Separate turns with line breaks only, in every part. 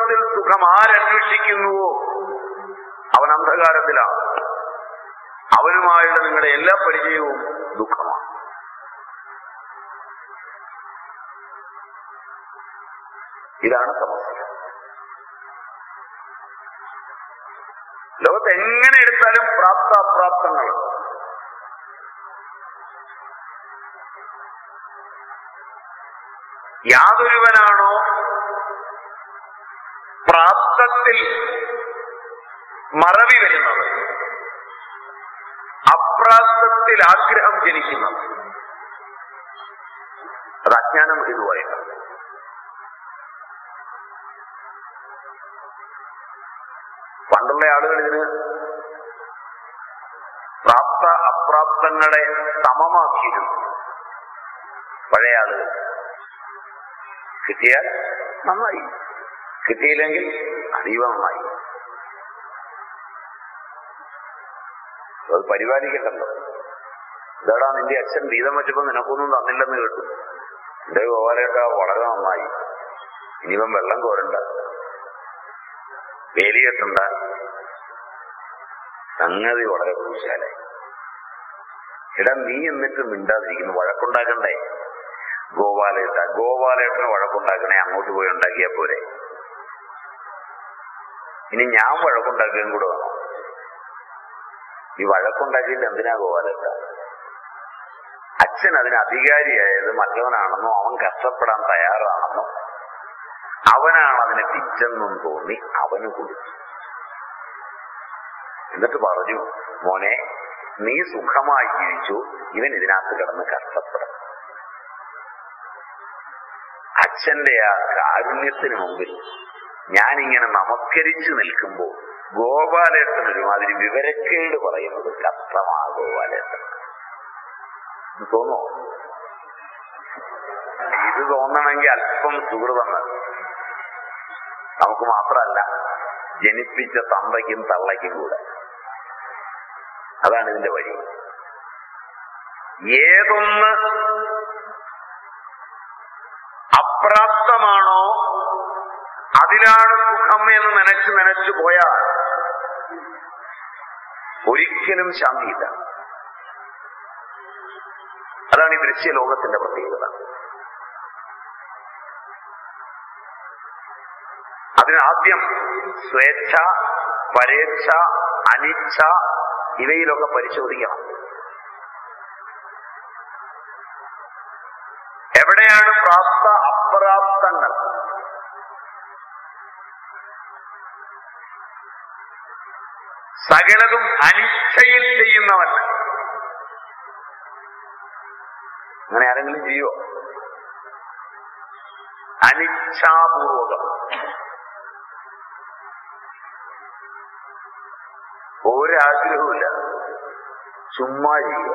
ലോകത്തിൽ സുഖം ആരന്വേഷിക്കുന്നുവോ അവൻ അന്ധകാരത്തിലാണ് അവനുമായുള്ള നിങ്ങളുടെ എല്ലാ പരിചയവും ദുഃഖമാണ് ഇതാണ് സമസ്യ ലോകത്ത് എങ്ങനെ എടുത്താലും പ്രാപ്ത അപ്രാപ്തങ്ങൾ യാതൊരുവനാണോ പ്രാപ്തത്തിൽ മറവി വരുന്നത് അപ്രാപ്തത്തിൽ ആഗ്രഹം ജനിക്കുന്നത് അത് അജ്ഞാനം ഇതുവായിട്ട് പണ്ടുള്ള ആളുകൾ ഇതിന് പ്രാപ്ത അപ്രാപ്തങ്ങളെ സമമാക്കിയിരുന്നു പഴയ ആളുകൾ കിട്ടിയാൽ നന്നായി കിട്ടിയില്ലെങ്കിൽ അതീവ നന്നായി അത് പരിപാലിക്കണ്ടല്ലോ ഇതാടാ നിന്റെ അച്ഛൻ വീതം വെച്ചപ്പോ നിനക്കൊന്നും തന്നില്ലെന്ന് കേട്ടു എന്റെ ഗോപാലേട്ട വളരെ നന്നായി ഇനിയിപ്പം വെള്ളം കോരണ്ട വേലി കെട്ടണ്ട സംഗതി വളരെ കുശാലായി എടാ നീ എന്നിട്ട് മിണ്ടാതിരിക്കുന്നു വഴക്കുണ്ടാക്കണ്ടേ ഗോപാലേട്ട ഗോപാലേട്ടന് വഴക്കുണ്ടാക്കണേ അങ്ങോട്ട് പോയി ഉണ്ടാക്കിയാ പോരെ ഇനി ഞാൻ വഴക്കുണ്ടാക്കുകയും കൂടെ വേണം ഈ വഴക്കുണ്ടാക്കിയിട്ട് എന്തിനാ ഗോപാലേട്ട അച്ഛൻ അതിന് അധികാരിയായത് മറ്റവനാണെന്നോ അവൻ കഷ്ടപ്പെടാൻ തയ്യാറാണെന്നോ അവനാണ് അതിനെ പിച്ചെന്നും തോന്നി അവന് കൊടുത്തു എന്നിട്ട് പറഞ്ഞു മോനെ നീ സുഖമായി ജീവിച്ചു ഇവൻ ഇതിനകത്ത് കിടന്ന് കഷ്ടപ്പെടണം അച്ഛന്റെ ആ കാരുണ്യത്തിന് മുമ്പിൽ ഞാനിങ്ങനെ നമസ്കരിച്ചു നിൽക്കുമ്പോൾ ഗോപാലേട്ടൻ ഒരുമാതിരി വിവരക്കേട് പറയുന്നത് കഷ്ടമാ ഗോപാലേട്ടൻ തോന്നോ ഇത് തോന്നണമെങ്കിൽ അല്പം സുഹൃതം വേണം നമുക്ക് മാത്രമല്ല ജനിപ്പിച്ച തന്തയ്ക്കും തള്ളയ്ക്കും കൂടെ അതാണ് ഇതിന്റെ വഴി ഏതൊന്ന് അപ്രാപ്തമാണോ അതിലാണ് സുഖം എന്ന് നനച്ചു നനച്ചു പോയാൽ ഒരിക്കലും ശാന്തിയില്ല അതാണ് ഈ ദൃശ്യലോകത്തിന്റെ പ്രത്യേകത അതിനാദ്യം സ്വേച്ഛ പരേച്ഛ അനിച്ഛ ഇവയിലൊക്കെ പരിശോധിക്കണം എവിടെയാണ് പ്രാപ്ത അപ്രാപ്തങ്ങൾ സകലതും അനിച്ഛയിൽ ചെയ്യുന്നവൻ അങ്ങനെ ആരെങ്കിലും ചെയ്യോ അനിച്ഛാപൂർവകം ഒരാഗ്രഹവുമില്ല ചുമ്മാ ചെയ്യുക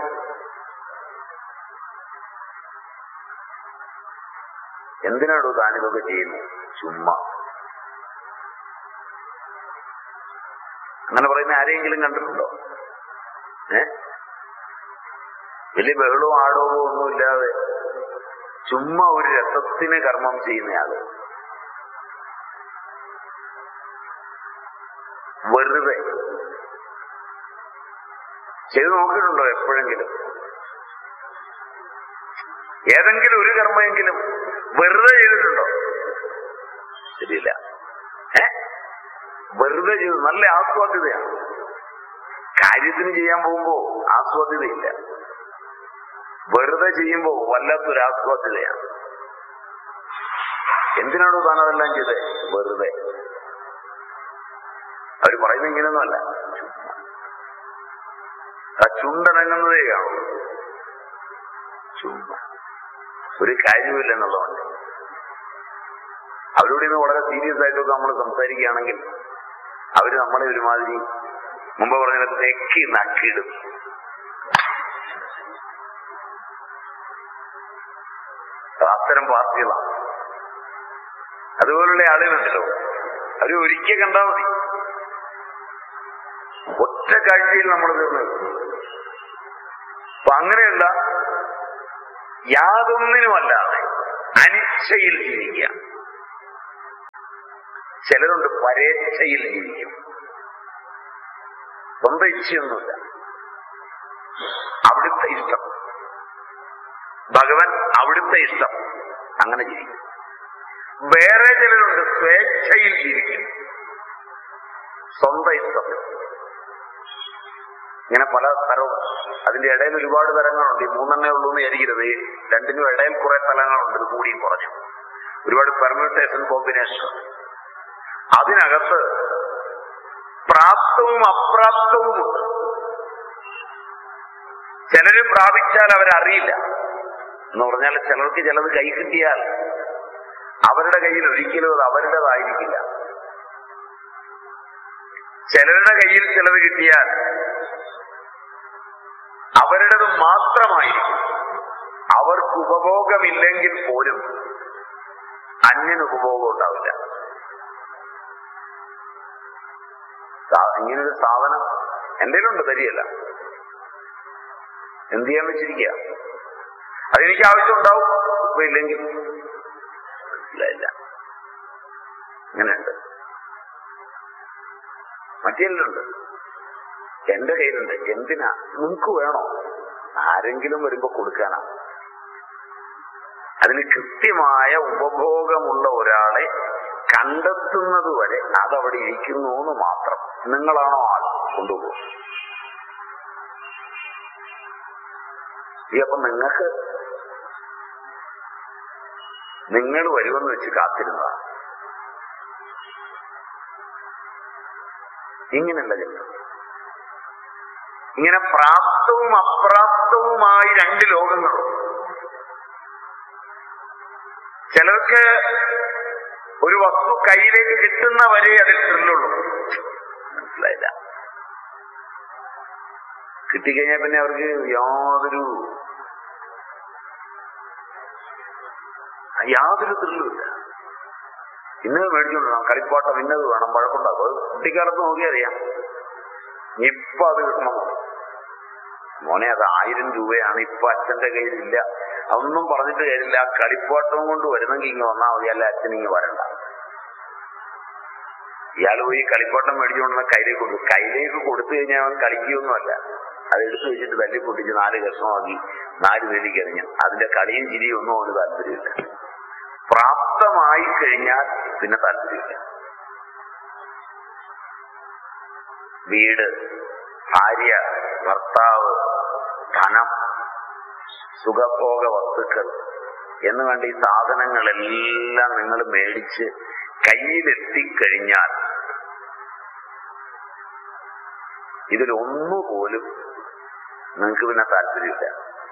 എന്തിനാണോ താനിതൊക്കെ ചെയ്യുന്നത് ചുമ്മാ അങ്ങനെ പറയുന്ന ആരെയെങ്കിലും കണ്ടിട്ടുണ്ടോ ഏ വലിയ ബഹളവും ആടവും ഒന്നുമില്ലാതെ ചുമ്മാ ഒരു രസത്തിന് കർമ്മം ചെയ്യുന്നയാള് വെറുതെ ചെയ്തു നോക്കിയിട്ടുണ്ടോ എപ്പോഴെങ്കിലും ഏതെങ്കിലും ഒരു കർമ്മമെങ്കിലും വെറുതെ ചെയ്തിട്ടുണ്ടോ ശരിയില്ല ഏ വെറുതെ ചെയ്തു നല്ല ആസ്വാദ്യതയാണ് കാര്യത്തിന് ചെയ്യാൻ പോകുമ്പോ ആസ്വാദ്യതയില്ല വെറുതെ ചെയ്യുമ്പോ വല്ലാത്തൊരു ആസ്വാദ്യതയാണ് എന്തിനാണോ താൻ അതെല്ലാം ചെയ്തത് വെറുതെ അവർ പറയുന്നത് ഇങ്ങനെയൊന്നുമല്ല ആ ചുണ്ടനങ്ങുന്നതേ കാണും ചുമ്മ ഒരു കാര്യമില്ല എന്നുള്ളതുകൊണ്ട് അവരോട് ഇന്ന് വളരെ സീരിയസ് ആയിട്ടൊക്കെ നമ്മൾ സംസാരിക്കുകയാണെങ്കിൽ അവര് നമ്മളെ ഒരുമാതിരി മുമ്പ് പറഞ്ഞ തെക്കി നക്കിയിടും അത്തരം പാർട്ടികളാണ് അതുപോലുള്ള ആളുകളുണ്ടല്ലോ അവര് ഒരിക്കൽ കണ്ടാൽ മതി ഒറ്റ കാഴ്ചയിൽ നമ്മൾ തീർന്നു അപ്പൊ അങ്ങനെയല്ല യാതൊന്നിനുമല്ലാതെ അനിച്ഛയിൽ ജീവിക്കുക ചിലരുണ്ട് പരേച്ഛയിൽ ജീവിക്കും സ്വന്തം ഇച്ഛയൊന്നുമില്ല അവിടുത്തെ ഇഷ്ടം ഭഗവാൻ അവിടുത്തെ ഇഷ്ടം അങ്ങനെ ജീവിക്കും വേറെ ചിലരുണ്ട് സ്വേച്ഛയിൽ ജീവിക്കും സ്വന്തം ഇഷ്ടം ഇങ്ങനെ പല തരവും അതിന്റെ ഇടയിൽ ഒരുപാട് തരങ്ങളുണ്ട് ഈ മൂന്നെണ്ണേ ഉള്ളൂ എന്ന് വിചാരിക്കരുത് ഈ രണ്ടിനും ഇടയിൽ കുറെ തലങ്ങളുണ്ട് ഇത് കൂടിയും കുറഞ്ഞു ഒരുപാട് പെർമ്യൂട്ടേഷൻ കോമ്പിനേഷൻ അതിനകത്ത് പ്രാപ്തവും അപ്രാപ്തവുമുണ്ട് ചിലര് പ്രാപിച്ചാൽ അവരറിയില്ല എന്ന് പറഞ്ഞാൽ ചിലർക്ക് ചിലത് കൈ കിട്ടിയാൽ അവരുടെ കയ്യിൽ ഒരിക്കലും അത് അവരുടേതായിരിക്കില്ല ചിലരുടെ കയ്യിൽ ചിലത് കിട്ടിയാൽ അവരുടേത് മാത്രമായിരിക്കും അവർക്ക് ഉപഭോഗമില്ലെങ്കിൽ പോലും അന്യന് ഉപഭോഗം ഉണ്ടാവില്ല സാ- ഇങ്ങനൊരു സാധനം എന്റെ ഉണ്ട് തരികയല്ല എന്ത് ചെയ്യാൻ വെച്ചിരിക്കുക അതെനിക്ക് ആവശ്യമുണ്ടാവും ഇപ്പൊ ഇല്ലെങ്കിൽ മനസ്സിലായില്ല ഇങ്ങനെയുണ്ട് മറ്റേലുണ്ട് എന്റെ കയ്യിലുണ്ട് എന്തിനാ നിങ്ങക്ക് വേണോ ആരെങ്കിലും വരുമ്പോ കൊടുക്കാനാ അതിന് കൃത്യമായ ഉപഭോഗമുള്ള ഒരാളെ കണ്ടെത്തുന്നത് വരെ അതവിടെ ഇരിക്കുന്നു എന്ന് മാത്രം നിങ്ങളാണോ ആൾ കൊണ്ടുപോകും ഈ അപ്പൊ നിങ്ങൾക്ക് നിങ്ങൾ വരുമെന്ന് വെച്ച് കാത്തിരുന്നതാണ് ഇങ്ങനെയല്ല ജന്മം ഇങ്ങനെ പ്രാപ്തവും അപ്രാപ്തവുമായി രണ്ട് ലോകങ്ങളും ചിലർക്ക് ഒരു വസ്തു കയ്യിലേക്ക് കിട്ടുന്നവരെ അതിൽ ത്രില്ലുള്ളൂ മനസ്സിലായില്ല കിട്ടിക്കഴിഞ്ഞാൽ പിന്നെ അവർക്ക് യാതൊരു യാതൊരു ത്രില്ലുമില്ല ഇന്നത് മേടിച്ചോണ്ടിരണം കളിപ്പാട്ടം ഇന്നത് വേണം വഴക്കുണ്ടാക്കും അത് കുട്ടിക്കാലത്ത് നോക്കി അറിയാം ഇപ്പൊ അത് കിട്ടണം മോനെ അത് ആയിരം രൂപയാണ് ഇപ്പൊ അച്ഛന്റെ കയ്യിലില്ല അതൊന്നും പറഞ്ഞിട്ട് കാര്യമില്ല ആ കളിപ്പാട്ടവും കൊണ്ട് വരുന്നെങ്കിൽ ഇങ്ങ് വന്നാൽ മതി അല്ല അച്ഛൻ ഇങ്ങ് വരണ്ട ഇയാൾ പോയി കളിപ്പാട്ടം മേടിച്ചുകൊണ്ടുവന്ന കയ്യിലേക്ക് കൊടുത്തു കയ്യിലേക്ക് കൊടുത്തു കഴിഞ്ഞാൽ അവൻ കളിക്കുകയൊന്നുമല്ല അത് എടുത്തു വെച്ചിട്ട് തല്ലി പൊട്ടിച്ച് നാല് കഷ്ണമാക്കി നാല് വേലിക്ക് എറിഞ്ഞു അതിന്റെ കളിയും ചിരിയും ഒന്നും അവന് താല്പര്യമില്ല പ്രാപ്തമായി കഴിഞ്ഞാൽ പിന്നെ താല്പര്യമില്ല വീട് ഭാര്യ ഭർത്താവ് ധനം സുഖഭോഗ വസ്തുക്കൾ എന്ന് വേണ്ട ഈ സാധനങ്ങളെല്ലാം നിങ്ങൾ മേടിച്ച് കയ്യിലെത്തിക്കഴിഞ്ഞാൽ ഇതിലൊന്നുപോലും നിങ്ങൾക്ക് പിന്നെ താല്പര്യമില്ല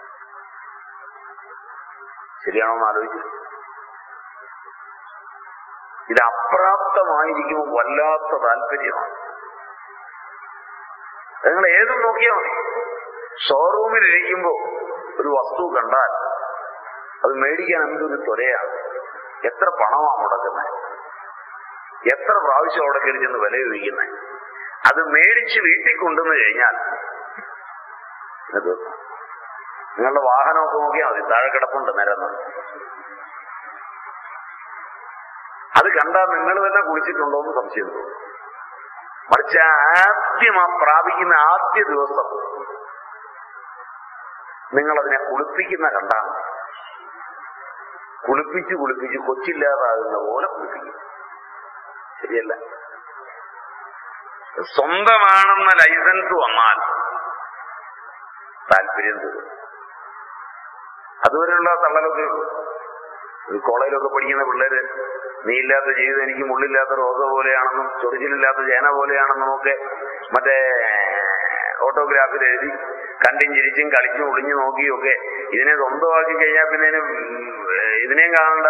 ശരിയാണോ എന്ന് ആലോചിച്ചു ഇത് അപ്രാപ്തമായിരിക്കുമ്പോൾ വല്ലാത്ത താല്പര്യമാണ് നിങ്ങൾ ഏതും നോക്കിയാൽ മതി ഷോറൂമിൽ ഇരിക്കുമ്പോ ഒരു വസ്തു കണ്ടാൽ അത് മേടിക്കാൻ എന്തൊരു ത്വരയാണ് എത്ര പണമാണ് മുടക്കുന്നത് എത്ര പ്രാവശ്യം അവിടെ കയറി ചെന്ന് വില ചോദിക്കുന്നത് അത് മേടിച്ച് വീട്ടിൽ കൊണ്ടുവന്നു കഴിഞ്ഞാൽ ഇത് നിങ്ങളുടെ വാഹനമൊക്കെ നോക്കിയാൽ മതി താഴെ കിടപ്പുണ്ട് നിരന്ന് അത് കണ്ടാൽ നിങ്ങൾ തന്നെ കുളിച്ചിട്ടുണ്ടോ എന്ന് സംശയം തോന്നും മറിച്ച് ആദ്യം ആ പ്രാപിക്കുന്ന ആദ്യ ദിവസം നിങ്ങൾ അതിനെ കുളിപ്പിക്കുന്ന കണ്ടാണ് കുളിപ്പിച്ച് കുളിപ്പിച്ച് കൊച്ചില്ലാതാകുന്ന പോലെ കുളിപ്പിക്കും ശരിയല്ല സ്വന്തമാണെന്ന ലൈസൻസ് വന്നാൽ താല്പര്യം തോന്നും അതുവരെയുള്ള തള്ളലൊക്കെ ഉള്ളൂ ഒരു കോളേജിലൊക്കെ പഠിക്കുന്ന പിള്ളേര് നീ ഇല്ലാത്ത ജീവിതം എനിക്ക് മുള്ളില്ലാത്ത റോസ പോലെയാണെന്നും ചൊറിച്ചിലില്ലാത്ത ചേന പോലെയാണെന്നും ഒക്കെ മറ്റേ ഓട്ടോഗ്രാഫിൽ എഴുതി കണ്ടും ചിരിച്ചും കളിച്ചും ഒളിഞ്ഞു നോക്കിയും ഒക്കെ ഇതിനെ സ്വന്തമാക്കി കഴിഞ്ഞാൽ പിന്നെ ഇതിന് ഇതിനെയും കാണണ്ട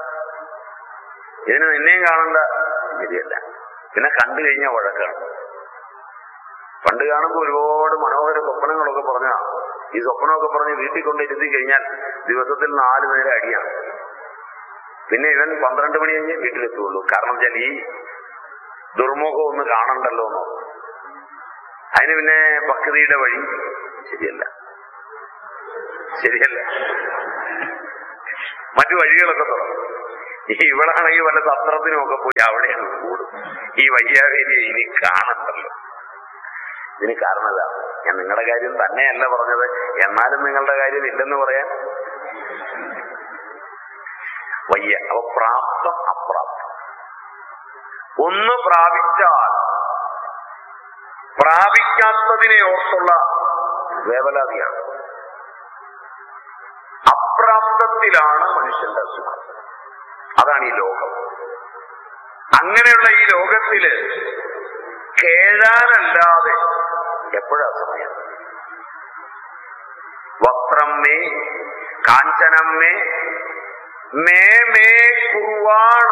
ഇതിന് നിന്നെയും കാണണ്ട ശരിയല്ല പിന്നെ കണ്ടു കഴിഞ്ഞാൽ വഴക്കാണ് പണ്ട് കാണുമ്പോൾ ഒരുപാട് മനോഹര സ്വപ്നങ്ങളൊക്കെ പറഞ്ഞാണ് ഈ സ്വപ്നമൊക്കെ പറഞ്ഞ് വീട്ടിൽ കൊണ്ട് ഇരുത്തി കഴിഞ്ഞാൽ ദിവസത്തിൽ നാല് നേരം അടിയാണ് പിന്നെ ഇവൻ പന്ത്രണ്ട് മണി കഴിഞ്ഞ് വീട്ടിലെത്തുള്ളൂ കാരണം വെച്ചാൽ ഈ ദുർമുഖം ഒന്ന് കാണണ്ടല്ലോ എന്നോ അതിന് പിന്നെ ഭക്തിയുടെ വഴി ശരിയല്ല ശരിയല്ല മറ്റു വഴികളൊക്കെ തുറന്നു ഈ ഇവളാണെങ്കിൽ വല്ല സത്രത്തിനുമൊക്കെ പോയി അവിടെയാണ് കൂടും ഈ വയ്യാവേലിയെ ഇനി കാണണ്ടല്ലോ ഇതിന് കാരണം ഇതാണ് ഞാൻ നിങ്ങളുടെ കാര്യം തന്നെയല്ല പറഞ്ഞത് എന്നാലും നിങ്ങളുടെ കാര്യം ഇല്ലെന്ന് പറയാൻ വയ്യ അപ്പൊ പ്രാപ്തം അപ്രാപ്തം ഒന്ന് പ്രാപിച്ചാൽ പ്രാപിക്കാത്തതിനെ ഓർത്തുള്ള വേവലാതിയാണ് അപ്രാപ്തത്തിലാണ് മനുഷ്യന്റെ അസുഖം അതാണ് ഈ ലോകം അങ്ങനെയുള്ള ഈ ലോകത്തില് കേഴാനല്ലാതെ എപ്പോഴാ സമയം വസ്ത്രം മേ കാഞ്ചനം മേ മേ മേ കുർവാണ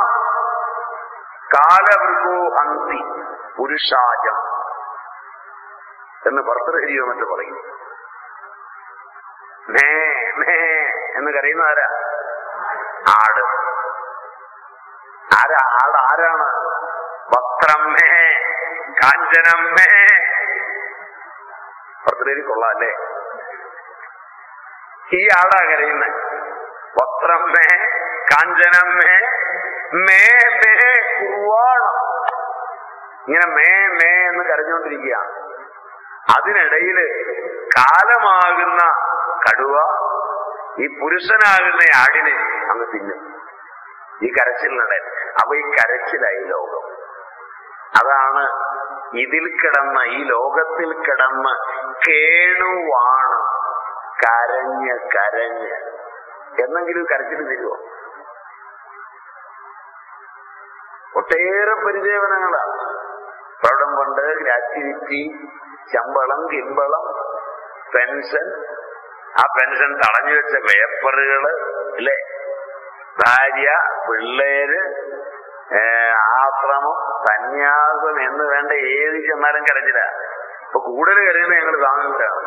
കാലവൃഗോ ഹന്തി പുരുഷാജം എന്ന് ഭർത്തൃഹരിയോ മറ്റു പറയും മേ മേ എന്ന് കരയുന്ന ആരാ ആട് ആരാ ആട് ആരാണ് വസ്ത്രം മേ കാഞ്ചനം മേ ഭർത്തൃഹരി കൊള്ളാം അല്ലേ ഈ ആടാ കരയുന്നത് വസ്ത്രം മേ കാഞ്ചനം മേ മേ മേ കുർവാണം ഇങ്ങനെ മേ മേ എന്ന് കരഞ്ഞുകൊണ്ടിരിക്കുകയാണ് അതിനിടയില് കാലമാകുന്ന കടുവ ഈ പുരുഷനാകുന്ന ആടിനെ അങ്ങ് തിന്നും ഈ കരച്ചിലിനിടയിൽ അപ്പൊ ഈ കരച്ചിലായി ലോകം അതാണ് ഇതിൽ കിടന്ന് ഈ ലോകത്തിൽ കിടന്ന് കേണുവാണ് കരഞ്ഞ് കരഞ്ഞ് എന്നെങ്കിലും കരച്ചിൽ തരുമോ ഒട്ടേറെ പരിചയവനങ്ങളാണ് പ്രൗഢം കൊണ്ട് ഗ്രാറ്റുവിറ്റി ശമ്പളം കിമ്പളം പെൻഷൻ ആ പെൻഷൻ തടഞ്ഞു വെച്ച പേപ്പറുകള് അല്ലേ ഭാര്യ പിള്ളേര് ഏ, ആശ്രമം സന്യാസം എന്ന് വേണ്ട ഏത് ചെന്നാലും കരച്ചില്ല ഇപ്പൊ കൂടുതൽ കരയുന്നത് ഞങ്ങൾ താങ്ങുന്നവരാണ്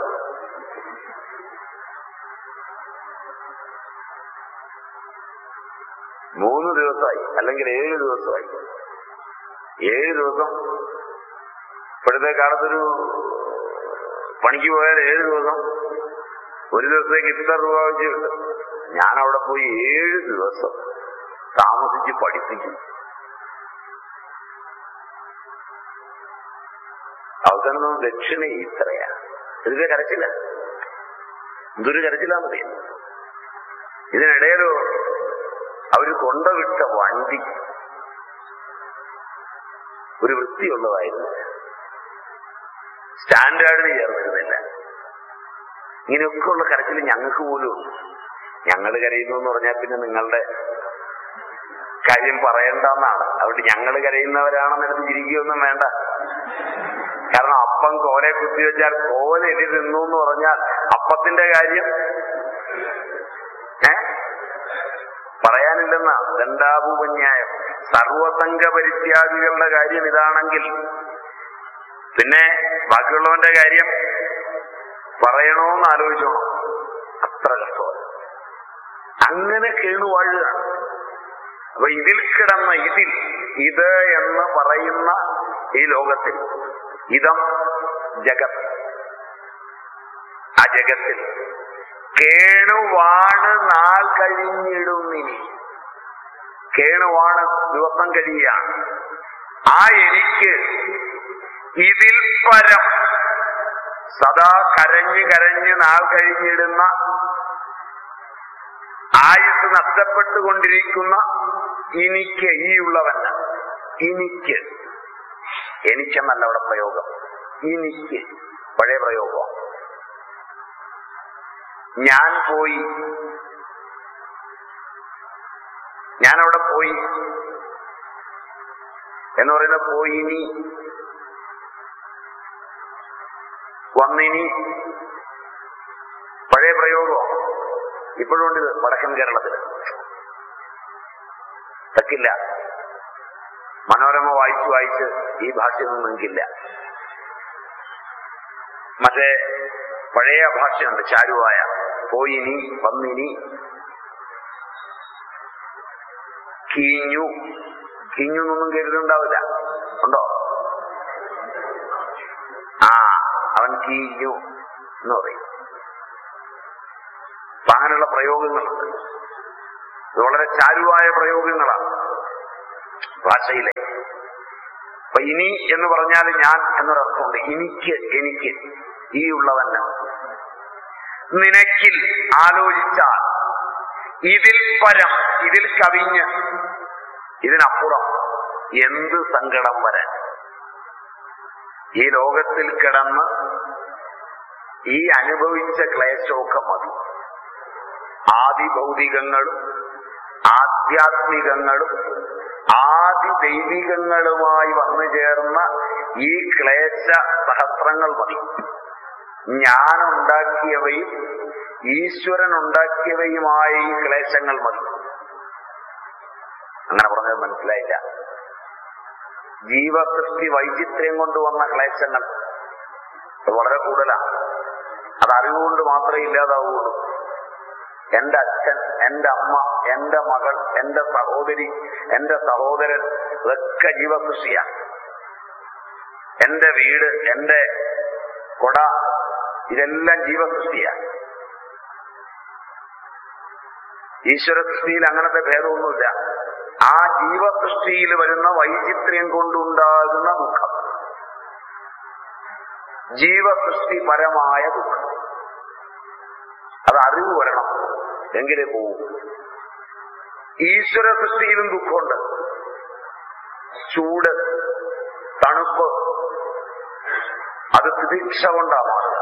മൂന്ന് ദിവസമായി അല്ലെങ്കിൽ ഏഴ് ദിവസമായി ഏഴ് ദിവസം ഇപ്പോഴത്തെ കാലത്തൊരു പണിക്ക് പോയാൽ ഏഴ് ദിവസം ഒരു ദിവസത്തേക്ക് ഇത്ര രൂപ വെച്ച് കിട്ടും ഞാൻ അവിടെ പോയി ഏഴ് ദിവസം താമസിച്ച് പഠിപ്പിക്കും അവസാനം നമ്മൾ ദക്ഷിണ ഇത്രയാ ഇതിന്റെ കരച്ചില്ല എന്തൊരു കരച്ചില്ലാന്നറിയാം ഇതിനിടയിലോ അവര് കൊണ്ടുവിട്ട വണ്ടി ഒരു വൃത്തിയുള്ളതായിരുന്നു സ്റ്റാൻഡേർഡിന് ചേർന്നിരുന്നില്ല ഇങ്ങനെയൊക്കെയുള്ള കരച്ചിൽ ഞങ്ങൾക്ക് പോലും ഉണ്ട് ഞങ്ങൾ കരയുന്നു എന്ന് പറഞ്ഞാൽ പിന്നെ നിങ്ങളുടെ കാര്യം പറയണ്ടെന്നാണ് അതുകൊണ്ട് ഞങ്ങൾ കരയുന്നവരാണെന്ന് എടുത്ത് ചിരിക്കുകയൊന്നും വേണ്ട കാരണം അപ്പം കോലെ കുത്തി വെച്ചാൽ കോല എതി നിന്നു എന്ന് പറഞ്ഞാൽ അപ്പത്തിന്റെ കാര്യം ഏ പറയാനില്ലെന്ന ദണ്ഡാഭൂപന്യായം സർവസംഘ പരിത്യാഗികളുടെ കാര്യം ഇതാണെങ്കിൽ പിന്നെ ബാക്കിയുള്ളവന്റെ കാര്യം പറയണോന്ന് ആലോചിച്ചോണം അത്ര കഷ്ടമാണ് അങ്ങനെ കേണുവാഴുകയാണ് അപ്പൊ ഇതിൽ കിടന്ന ഇതിൽ ഇത് എന്ന് പറയുന്ന ഈ ലോകത്തിൽ ഇതം ജഗത് ആ ജഗത്തിൽ കേണുവാണ് നാൾ കഴിഞ്ഞിടുന്നിനി കേണുവാണ് ദിവസം കഴിയുകയാണ് ആ എനിക്ക് ഇതിൽ പരം സദാ കരഞ്ഞ് കരഞ്ഞ് നാൾ കഴിഞ്ഞിടുന്ന ആയുസ് നഷ്ടപ്പെട്ടുകൊണ്ടിരിക്കുന്ന എനിക്ക് ഈ ഉള്ളവന് എനിക്ക് എനിക്കെന്നല്ല അവിടെ പ്രയോഗം എനിക്ക് പഴയ പ്രയോഗം ഞാൻ പോയി ഞാൻ അവിടെ പോയി എന്ന് പറയുന്നത് പോയിനി വന്നിനി പഴയ പ്രയോഗം ഇപ്പോഴും ഉണ്ട് ഇത് വടക്കൻ കേരളത്തിൽ തക്കില്ല മനോരമ വായിച്ചു വായിച്ച് ഈ ഭാഷയൊന്നും നിങ്ങൾക്കില്ല മറ്റേ പഴയ ഭാഷയുണ്ട് ചാരുവായ പോയിനി വന്നിനി കീഞ്ഞു കീഞ്ഞു എന്നൊന്നും കരുതുണ്ടാവില്ല ഉണ്ടോ ആ അവൻ കീഞ്ഞു എന്ന് പറയും അപ്പൊ അങ്ങനെയുള്ള പ്രയോഗങ്ങളുണ്ട് ഇത് വളരെ ചാരുവായ പ്രയോഗങ്ങളാണ് ഭാഷയിലെ അപ്പൊ ഇനി എന്ന് പറഞ്ഞാൽ ഞാൻ എന്നൊരർത്ഥമുണ്ട് എനിക്ക് എനിക്ക് ഈ ഉള്ളതന്നെ നിനക്കിൽ ആലോചിച്ചാൽ ഇതിൽ പരം ഇതിൽ കവിഞ്ഞ് ഇതിനപ്പുറം എന്ത് സങ്കടം വരാൻ ഈ ലോകത്തിൽ കിടന്ന് ഈ അനുഭവിച്ച ക്ലേശമൊക്കെ മതി ആദി ഭൗതികങ്ങളും ആധ്യാത്മികങ്ങളും ആദി ദൈവികങ്ങളുമായി വന്നു ചേർന്ന ഈ ക്ലേശ സഹസ്രങ്ങൾ മതി ഞാൻ ഉണ്ടാക്കിയവയും ഈശ്വരൻ ഉണ്ടാക്കിയവയുമായ ഈ ക്ലേശങ്ങൾ മതി അങ്ങനെ പറഞ്ഞത് മനസ്സിലായില്ല ജീവസൃഷ്ടി വൈചിത്ര്യം കൊണ്ട് വന്ന ക്ലേശങ്ങൾ അത് വളരെ കൂടുതലാണ് അത് അറിവുകൊണ്ട് മാത്രമേ ഇല്ലാതാവുള്ളൂ എന്റെ അച്ഛൻ എന്റെ അമ്മ എന്റെ മകൾ എന്റെ സഹോദരി എന്റെ സഹോദരൻ ഇതൊക്കെ ജീവസൃഷ്ടിയാണ് എന്റെ വീട് എന്റെ കൊട ഇതെല്ലാം ജീവസൃഷ്ടിയാണ് ഈശ്വര സൃഷ്ടിയിൽ അങ്ങനത്തെ ഭേദമൊന്നുമില്ല ആ ജീവസൃഷ്ടിയിൽ വരുന്ന വൈചിത്ര്യം കൊണ്ടുണ്ടാകുന്ന ദുഃഖം ജീവസൃഷ്ടിപരമായ ദുഃഖം അത് അറിവ് വരണം എങ്കിലേ പോവും ഈശ്വര സൃഷ്ടിയിലും ദുഃഖമുണ്ട് ചൂട് തണുപ്പ് അത് തിദീക്ഷ കൊണ്ടാ മാറുക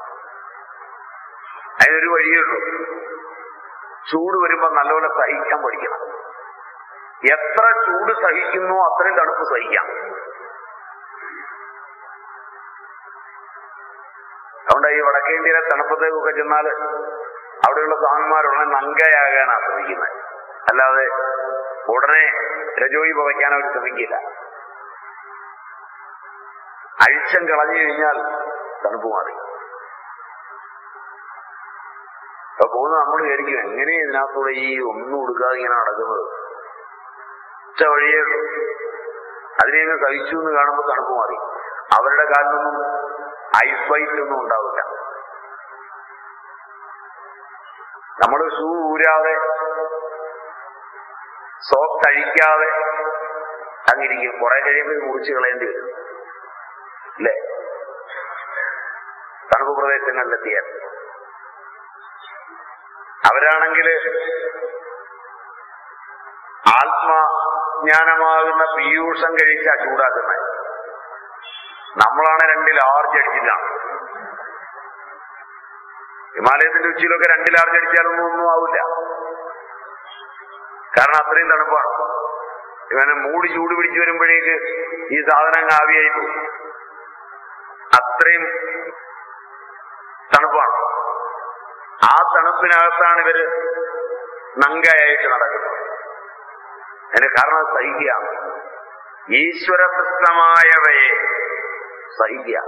അതിനൊരു വഴിയുള്ളൂ ചൂട് വരുമ്പോ നല്ലപോലെ സഹിക്കാൻ പഠിക്കണം എത്ര ചൂട് സഹിക്കുന്നു അത്രയും തണുപ്പ് സഹിക്കാം അതുകൊണ്ട് ഈ വടക്കേ ഇന്ത്യയിലെ തണുപ്പത്തേക്കൊക്കെ ചെന്നാല് അവിടെയുള്ള സ്വാമിമാരുടനെ നങ്കയാകാനാ ശ്രമിക്കുന്നത് അല്ലാതെ ഉടനെ രജോയി പവയ്ക്കാൻ അവർ ശ്രമിക്കില്ല അഴിച്ചം കളഞ്ഞു കഴിഞ്ഞാൽ തണുപ്പ് മാറി അപ്പൊ പോകുന്ന നമ്മൾ വിചാരിക്കും എങ്ങനെ ഇതിനകത്തൂടെ ഈ ഒന്നും കൊടുക്കാതെ ഇങ്ങനെ നടക്കുന്നത് ഒറ്റ വഴിയേ ഉള്ളൂ അതിനെ അങ്ങ് സഹിച്ചു എന്ന് കാണുമ്പോൾ തണുപ്പ് മാറി അവരുടെ കാലിലൊന്നും ഐസ് വൈറ്റ് ഒന്നും ഉണ്ടാവില്ല നമ്മൾ ഷൂ ഊരാതെ സോക്സ് അഴിക്കാതെ അങ്ങിരിക്കും കുറെ കഴിയുമ്പോൾ ഇത് മുറിച്ച് കളയേണ്ടി വരും അല്ലേ തണുപ്പ് പ്രദേശങ്ങളിലെത്തിയാൽ അവരാണെങ്കിൽ ആത്മജ്ഞാനമാകുന്ന പീയൂഷം കഴിച്ച ചൂടാക്കുന്നത് നമ്മളാണ് രണ്ട് ലാർജ് അടിച്ചിട്ടാണ് ഹിമാലയത്തിന്റെ ഉച്ചിയിലൊക്കെ രണ്ട് ലാർജ് അടിച്ചാലൊന്നും ഒന്നും ആവില്ല കാരണം അത്രയും തണുപ്പാണ് ഇവനെ മൂടി ചൂട് പിടിച്ചു വരുമ്പോഴേക്ക് ഈ സാധനം ആവിയായി പോകും അത്രയും തണുപ്പാണ് ആ തണുപ്പിനകത്താണ് ഇവര് നങ്കയായിട്ട് നടക്കുന്നത് അതിന് കാരണം സഹിക്കുക ഈശ്വര സൃഷ്ടമായവയെ സഹിക്കുക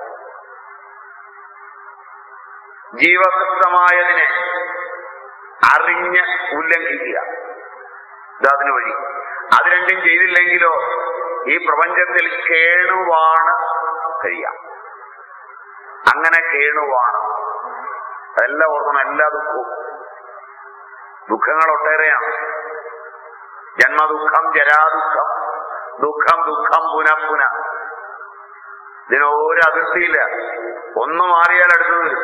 ജീവസൃഷ്ടമായതിനെ അറിഞ്ഞ് ഉല്ലംഘിക്കുക ഇതതിന് വഴി അത് രണ്ടും ചെയ്തില്ലെങ്കിലോ ഈ പ്രപഞ്ചത്തിൽ കേണുവാണ് കഴിയാം അങ്ങനെ കേണുവാണ് അതെല്ലാം ഓർക്കണം എല്ലാ ദുഃഖവും ദുഃഖങ്ങൾ ഒട്ടേറെയാണ് ജന്മദുഃഖം ജരാദുഃഖം ദുഃഖം ദുഃഖം പുനഃപുന ഇതിന് ഒരു അതിർത്തിയില്ല ഒന്ന് മാറിയാൽ അടുത്തത് വരും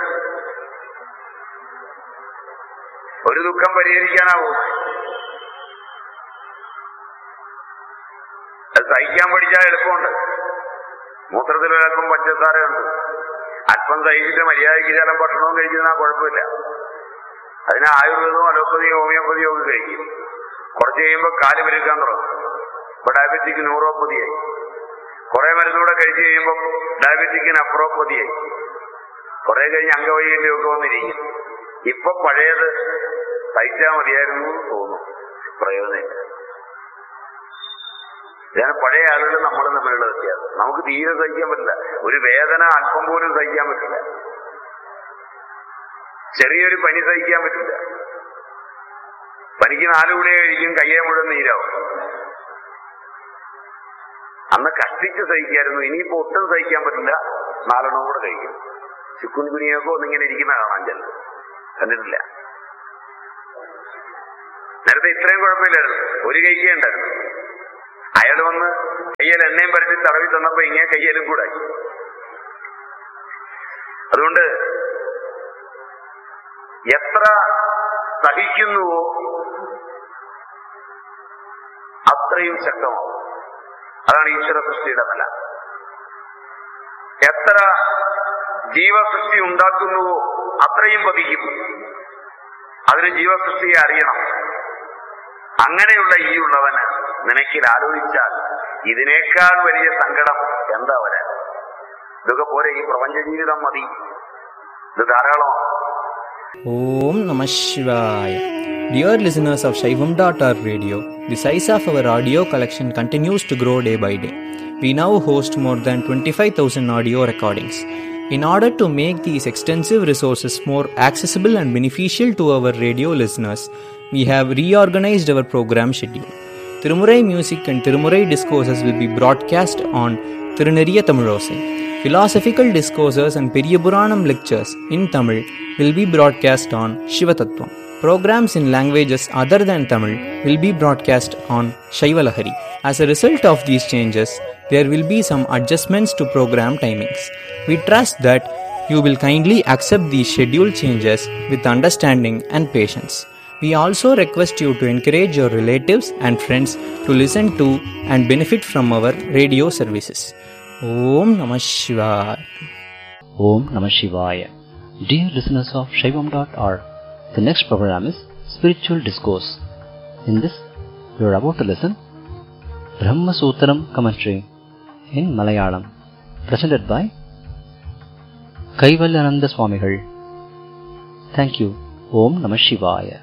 ഒരു ദുഃഖം പരിഹരിക്കാനാവും അത് സഹിക്കാൻ പഠിച്ചാൽ എളുപ്പമുണ്ട് മൂത്രത്തിൽ ഒരൽപ്പം പഞ്ചസാരയുണ്ട് അല്പം സഹിച്ചിട്ട് മര്യാദയ്ക്ക് ശാലം ഭക്ഷണവും കഴിക്കുന്നതിനാ കുഴപ്പമില്ല അതിന് ആയുർവേദവും അലോപ്പതിയും ഹോമിയോപ്പതിയും ഒക്കെ കഴിക്കും കുറച്ച് കഴിയുമ്പോൾ കാല് പെരുക്കാൻ തുടങ്ങും ഇപ്പൊ ഡയബറ്റിക് ന്യൂറോപ്പതിയായി കുറെ മരുന്നൂടെ കഴിച്ചു കഴിയുമ്പോൾ ഡയബറ്റിക്കിന് അപ്രോപ്പതിയായി കുറെ കഴിഞ്ഞ് അംഗവൈകല്യം ഒക്കെ വന്നിരിക്കും ഇപ്പൊ പഴയത് സഹിച്ചാൽ മതിയായിരുന്നു എന്ന് തോന്നും പ്രയോജനമില്ല ഇതാണ് പഴയ ആളുകൾ നമ്മളും തമ്മിലുള്ള വ്യത്യാസം നമുക്ക് തീരെ സഹിക്കാൻ പറ്റില്ല ഒരു വേദന അല്പം പോലും സഹിക്കാൻ പറ്റില്ല ചെറിയൊരു പനി സഹിക്കാൻ പറ്റില്ല പനിക്ക് നാല് ഗുളിക കഴിക്കും കയ്യെ മുഴുവൻ നീരാവും അന്ന് കഷ്ടിച്ച് സഹിക്കായിരുന്നു ഇനിയിപ്പോ ഒട്ടും സഹിക്കാൻ പറ്റില്ല നാലെണ്ണം കൂടെ കഴിക്കും ചിക്കുൻ കുനിയൊക്കെ ഒന്നിങ്ങനെ ഇരിക്കുന്ന കാണാൻ ചെല്ലു കണ്ടിട്ടില്ല നേരത്തെ ഇത്രയും കുഴപ്പമില്ലായിരുന്നു ഒരു കൈക്കേ ഉണ്ടായിരുന്നു അയാൾ വന്ന് കയ്യിൽ എണ്ണയും പരത്തി തടവി തന്നപ്പോ ഇങ്ങനെ കയ്യിലും കൂടായി അതുകൊണ്ട് എത്ര സഹിക്കുന്നുവോ അത്രയും ശക്തമാവും അതാണ് ഈശ്വര സൃഷ്ടിയുടെ നില എത്ര ജീവസൃഷ്ടി ഉണ്ടാക്കുന്നുവോ അത്രയും പതിക്കും അതിന് ജീവസൃഷ്ടിയെ അറിയണം അങ്ങനെയുള്ള ഈ ഉള്ളവന് നിനക്കിൽ ആലോചിച്ചാൽ ഇതിനേക്കാൾ വലിയ സങ്കടം എന്താ വരാൻ ഇതൊക്കെ പോരെ ഈ പ്രപഞ്ച ജീവിതം മതി ഇത് ധാരാളമാണ്
Om Namah Shivaya. Dear listeners of Shaivam.org radio, the size of our audio collection continues to grow day by day. We now host more than 25,000 audio recordings. In order to make these extensive resources more accessible and beneficial to our radio listeners, we have reorganized our program schedule. Tirumurai music and Tirumurai discourses will be broadcast on Tiruneriya Tamilosai. Philosophical discourses and Periyapuranam lectures in Tamil will be broadcast on Shivatattvam. Programs in languages other than Tamil will be broadcast on Shaivalahari. As a result of these changes, there will be some adjustments to program timings. We trust that you will kindly accept these schedule changes with understanding and patience. We also request you to encourage your relatives and friends to listen to and benefit from our radio services. Om Namah Shivaya.
Om Namah Shivaya. Dear listeners of Shaivam.org, the next program is Spiritual Discourse. In this, you are about to listen Brahma Sutram commentary in Malayalam, presented by Kaivalyananda Swamigal. Thank you. Om Namah Shivaya.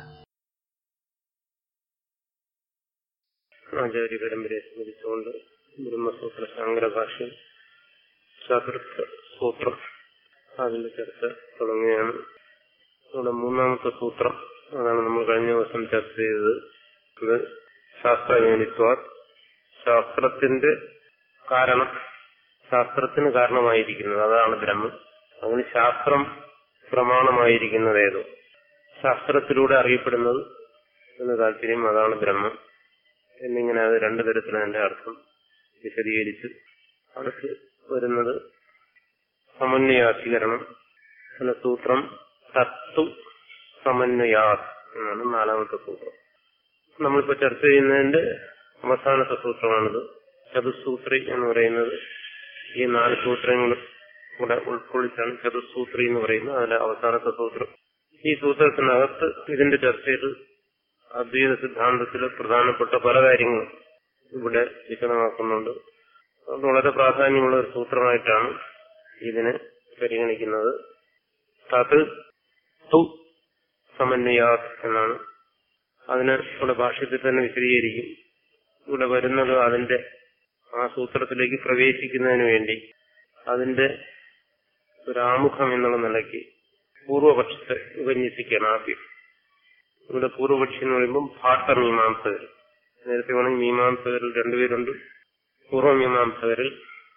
ആചാര്യ പരമ്പരയെ സ്മരിച്ചുകൊണ്ട് ബ്രഹ്മസൂത്ര ശാങ്കര ഭാഷ്യം ചതുർത്ഥ സൂത്രം അതിന്റെ ചർച്ച തുടങ്ങുകയാണ് ഇവിടെ മൂന്നാമത്തെ സൂത്രം അതാണ് നമ്മൾ കഴിഞ്ഞ ദിവസം ചർച്ച ചെയ്തത് ഇത് ശാസ്ത്രയോനിത്വ ശാസ്ത്രത്തിന്റെ കാരണം ശാസ്ത്രത്തിന് കാരണമായിരിക്കുന്നത് അതാണ് ബ്രഹ്മം അതിന് ശാസ്ത്രം പ്രമാണമായിരിക്കുന്നത് ഏതോ ശാസ്ത്രത്തിലൂടെ അറിയപ്പെടുന്നത് എന്ന് താല്പര്യം അതാണ് ബ്രഹ്മം എന്നിങ്ങനെ അത് രണ്ടു തരത്തിലാണ് അതിന്റെ അർത്ഥം വിശദീകരിച്ച് അടുത്ത് വരുന്നത് സമന്വയാധികരണം എന്ന സൂത്രം തത്തു സമന്വയാത് എന്നാണ് നാലാമത്തെ സൂത്രം നമ്മളിപ്പോ ചർച്ച ചെയ്യുന്നതിന്റെ അവസാനത്തെ സൂത്രമാണിത് ചതുസൂത്രി എന്ന് പറയുന്നത് ഈ നാല് സൂത്രങ്ങളും കൂടെ ഉൾക്കൊള്ളിച്ചാണ് ചതുസൂത്രി എന്ന് പറയുന്നത് അതിന്റെ അവസാനത്തെ സൂത്രം ഈ സൂത്രത്തിനകത്ത് ഇതിന്റെ ചർച്ചയിൽ അദ്വൈത സിദ്ധാന്തത്തിലെ പ്രധാനപ്പെട്ട പല കാര്യങ്ങളും ഇവിടെ വിശദമാക്കുന്നുണ്ട് അതുകൊണ്ട് വളരെ പ്രാധാന്യമുള്ള ഒരു സൂത്രമായിട്ടാണ് ഇതിനെ പരിഗണിക്കുന്നത് തത് തു സമന്വയാത് എന്നാണ് അതിന് ഇവിടെ ഭാഷ്യത്തിൽ തന്നെ വിശദീകരിക്കും ഇവിടെ വരുന്നത് അതിന്റെ ആ സൂത്രത്തിലേക്ക് പ്രവേശിക്കുന്നതിന് വേണ്ടി അതിന്റെ ഒരു ആമുഖം എന്നുള്ള നിലയ്ക്ക് പൂർവപക്ഷത്തെ ഉപന്യസിക്കണം ആദ്യം ഇവിടെ പൂർവപക്ഷി എന്ന് പറയുമ്പോൾ ഭാട്ടമീമാംസകർ നേരത്തെ വേണമെങ്കിൽ മീമാംസകരിൽ രണ്ടുപേരുണ്ട് പൂർവമീമാംസകരിൽ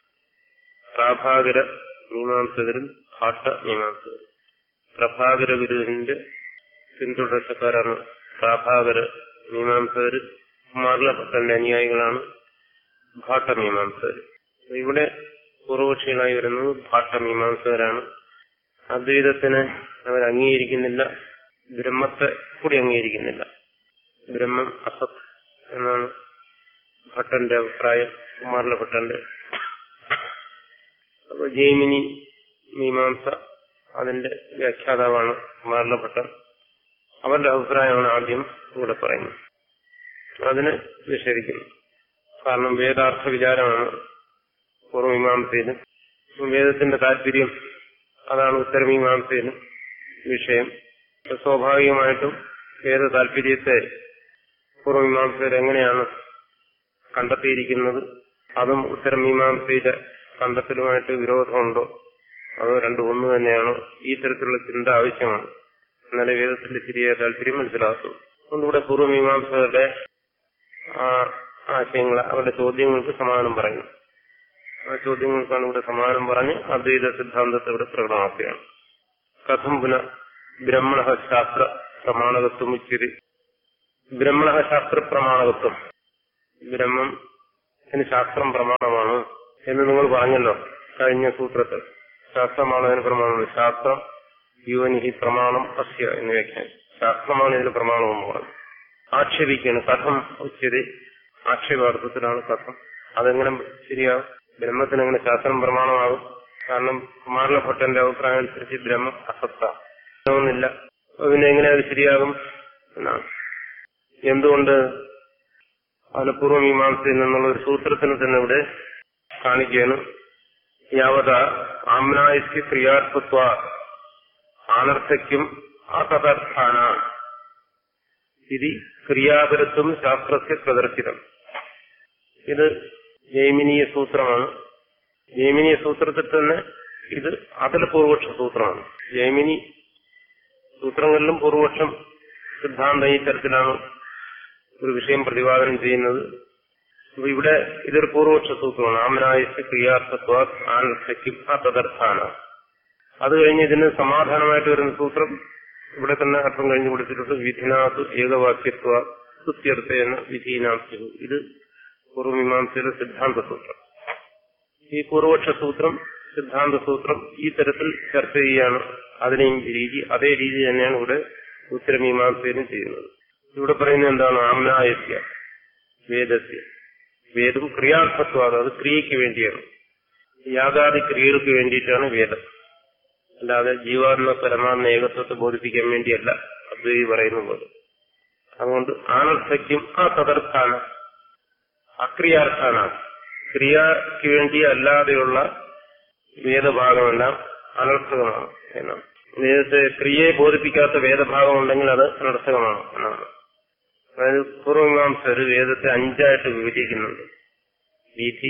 പ്രാഭാകര മീമാംസകരിൽ ഭാട്ട മീമാംസകർ പ്രഭാകര ഗുരുവിന്റെ പിന്തുടർച്ചക്കാരാണ് പ്രാഭാകര മീമാംസകർ കുമാരലഭട്ടന്റെ അനുയായികളാണ് ഭാട്ടമീമാംസകർ ഇവിടെ പൂർവപക്ഷികളായി വരുന്നത് ഭാട്ടമീമാംസകരാണ് അദ്വൈതത്തിന് അവർ അംഗീകരിക്കുന്നില്ല ബ്രഹ്മത്തെ കൂടി അംഗീകരിക്കുന്നില്ല ബ്രഹ്മം അസത് എന്നാണ് ഭട്ടന്റെ അഭിപ്രായം കുമാരല ഭട്ടന്റെ അപ്പൊ ജൈമിനി മീമാംസ അതിന്റെ വ്യാഖ്യാതാവാണ് കുമാരല ഭട്ടൻ അവരുടെ അഭിപ്രായമാണ് ആദ്യം ഇവിടെ പറയുന്നത് അതിന് നിഷേധിക്കുന്നു കാരണം വേദാർത്ഥ വിചാരമാണ് പൂർവമീമാംസയിലും വേദത്തിന്റെ താല്പര്യം അതാണ് ഉത്തരമീമാംസയിലും വിഷയം സ്വാഭാവികമായിട്ടും വേദ താല്പര്യത്തെ പൂർവമീമാംസകർ എങ്ങനെയാണ് കണ്ടെത്തിയിരിക്കുന്നത് അതും ഉത്തരമീമാംസയുടെ കണ്ടെത്തലുമായിട്ട് വിരോധമുണ്ടോ അതോ രണ്ടും ഒന്ന് തന്നെയാണോ ഈ തരത്തിലുള്ള ചിന്ത ആവശ്യമാണ് എന്നാലേ വേദത്തിന്റെ ശരിയായ താല്പര്യം മനസ്സിലാക്കും അതുകൊണ്ടിവിടെ പൂർവമീമാംസകരുടെ ആശയങ്ങൾ അവരുടെ ചോദ്യങ്ങൾക്ക് സമാധാനം പറയുന്നു ആ ചോദ്യങ്ങൾക്കാണ് ഇവിടെ സമാധാനം പറഞ്ഞ് അദ്വൈത സിദ്ധാന്തത്തെ ഇവിടെ പ്രകടമാക്കുകയാണ് കഥം പുനഃ ബ്രഹ്മണ ശാസ്ത്ര പ്രമാണകത്വം ഉച്ചരി ബ്രഹ്മണ ശാസ്ത്ര പ്രമാണകത്വം ബ്രഹ്മം അതിന് ശാസ്ത്രം പ്രമാണമാണ് എന്ന് നിങ്ങൾ പറഞ്ഞല്ലോ കഴിഞ്ഞ സൂത്രത്തിൽ ശാസ്ത്രമാണ് അതിന് പ്രമാണം ശാസ്ത്രം യുവനിഹി പ്രമാണം അസ്യ എന്ന് വ്യാഖ്യാനം ശാസ്ത്രമാണ് ഇതിന് പ്രമാണം എന്ന് പറഞ്ഞു ആക്ഷേപിക്കുകയാണ് കഥം ഉച്ചതി ആക്ഷേപാർത്ഥത്തിലാണ് കഥം അതെങ്ങനെ ശരിയാവും ബ്രഹ്മത്തിന് എങ്ങനെ ശാസ്ത്രം പ്രമാണമാകും കാരണം കുമാരലഭട്ടന്റെ അഭിപ്രായം അനുസരിച്ച് ബ്രഹ്മം അസത്ത ഒന്നില്ല അപ്പൊ പിന്നെ എങ്ങനെ അത് ശരിയാകും എന്നാണ് എന്തുകൊണ്ട് അതിന് പൂർവ്വമീമാംസയിൽ നിന്നുള്ള ഒരു സൂത്രത്തിന് തന്നെ ഇവിടെ കാണിക്കുകയാണ് യാവത ആമ്നായസ്യ ക്രിയാത്മത്വ ആനർത്ഥയ്ക്കും അതദർത്ഥാന ഇത് ക്രിയാപരത്വം ശാസ്ത്രസ്യ പ്രദർശിതം ഇത് ജൈമിനീയ സൂത്രമാണ് ജൈമിനീയ സൂത്രത്തിൽ തന്നെ ഇത് അതിൽ പൂർവപക്ഷ സൂത്രമാണ് ജൈമിനി സൂത്രങ്ങളിലും പൂർവപക്ഷം സിദ്ധാന്തം ഈ തരത്തിലാണ് ഒരു വിഷയം പ്രതിപാദനം ചെയ്യുന്നത് അപ്പൊ ഇവിടെ ഇതൊരു പൂർവപക്ഷ സൂത്രമാണ് ആമനായസ് ക്രിയാർത്ഥത്വ ആനർത്ഥയ്ക്കും തദർത്ഥാന അത് കഴിഞ്ഞ് ഇതിന് സമാധാനമായിട്ട് വരുന്ന സൂത്രം ഇവിടെ തന്നെ അർത്ഥം കഴിഞ്ഞു കൊടുത്തിട്ടുണ്ട് വിധിനാഥ് ഏകവാക്യത്വ സ്തുത്യർത്ഥേന വിധീനാഥ്യു ഇത് പൂർവമീമാംസയിലെ സിദ്ധാന്ത സൂത്രം ഈ പൂർവപക്ഷ സൂത്രം സിദ്ധാന്ത സൂത്രം ഈ തരത്തിൽ ചർച്ച ചെയ്യുകയാണ് അതിനെയും രീതി അതേ രീതി തന്നെയാണ് ഇവിടെ ഉത്തരമീമാംസയിലും ചെയ്യുന്നത് ഇവിടെ പറയുന്നത് എന്താണ് ആമ്നായസ്യ വേദസ്യ വേദം ക്രിയാർത്ഥത്വം അത് ക്രിയയ്ക്ക് വേണ്ടിയാണ് യാഗാദി ക്രിയകൾക്ക് വേണ്ടിയിട്ടാണ് വേദം അല്ലാതെ ജീവാത്മ പരമാത്മ ഏകത്വത്തെ ബോധിപ്പിക്കാൻ വേണ്ടിയല്ല അദ്വൈതി പറയുന്ന പോലെ അതുകൊണ്ട് ആനർത്ഥയ്ക്കും ആ തദർത്ഥാന അക്രിയാർത്ഥാന ക്രിയയ്ക്ക് വേണ്ടി അല്ലാതെയുള്ള വേദഭാഗമെല്ലാം അനർത്ഥകമാണ് എന്നാണ് വേദത്തെ ക്രിയയെ ബോധിപ്പിക്കാത്ത വേദഭാഗം ഉണ്ടെങ്കിൽ അത് അനർത്ഥകമാണ് എന്നാണ് അതായത് പൂർവമീമാംസർ വേദത്തെ അഞ്ചായിട്ട് വിഭജിക്കുന്നുണ്ട് വിധി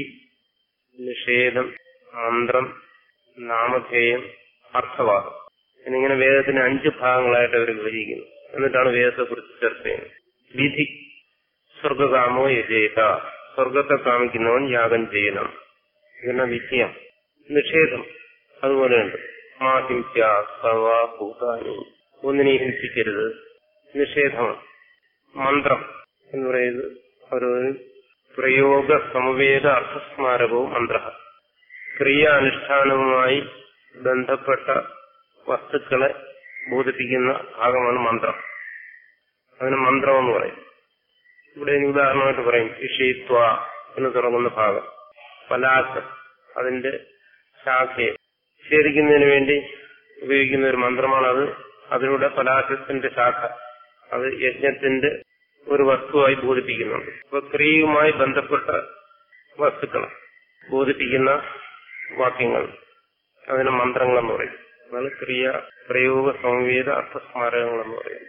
നിഷേധം മന്ത്രം നാമധേയം അർത്ഥവാദം എന്നിങ്ങനെ വേദത്തിന് അഞ്ച് ഭാഗങ്ങളായിട്ട് അവർ വിഭജിക്കുന്നു എന്നിട്ടാണ് വേദത്തെ കുറിച്ച് ചർച്ച ചെയ്യുന്നത് വിധി സ്വർഗകാമോ യജേത സ്വർഗത്തെ കാമിക്കുന്നവൻ യാഗം ചെയ്യണം ഇതെന്ന വിധിയം നിഷേധം അതുപോലെയുണ്ട് മാ ഹിംസ്യ സർവ ഭൂതാനി ഒന്നിനെ ഹിംസിക്കരുത് നിഷേധമാണ് മന്ത്രം എന്ന് പറയുന്നത് ഒരു പ്രയോഗ സമവേദ അർത്ഥസ്മാരകവും മന്ത്ര ക്രിയ അനുഷ്ഠാനവുമായി ബന്ധപ്പെട്ട വസ്തുക്കളെ ബോധിപ്പിക്കുന്ന ഭാഗമാണ് മന്ത്രം അതിന് മന്ത്രം എന്ന് പറയും ഇവിടെ ഇനി ഉദാഹരണമായിട്ട് പറയും ഇഷയിത്വ എന്ന് തുടങ്ങുന്ന ഭാഗം പലാശം അതിന്റെ ശാഖയെ ഛേദിക്കുന്നതിന് വേണ്ടി ഉപയോഗിക്കുന്ന ഒരു മന്ത്രമാണത് അതിലൂടെ പലാശത്തിന്റെ ശാഖ അത് യജ്ഞത്തിന്റെ ഒരു വസ്തുവായി ബോധിപ്പിക്കുന്നുണ്ട് അപ്പൊ ക്രിയയുമായി ബന്ധപ്പെട്ട വസ്തുക്കൾ ബോധിപ്പിക്കുന്ന വാക്യങ്ങൾ അതിന് മന്ത്രങ്ങളെന്ന് പറയും അതാണ് ക്രിയ പ്രയോഗ സംവേദ അർത്ഥസ്മാരകങ്ങൾ എന്ന് പറയും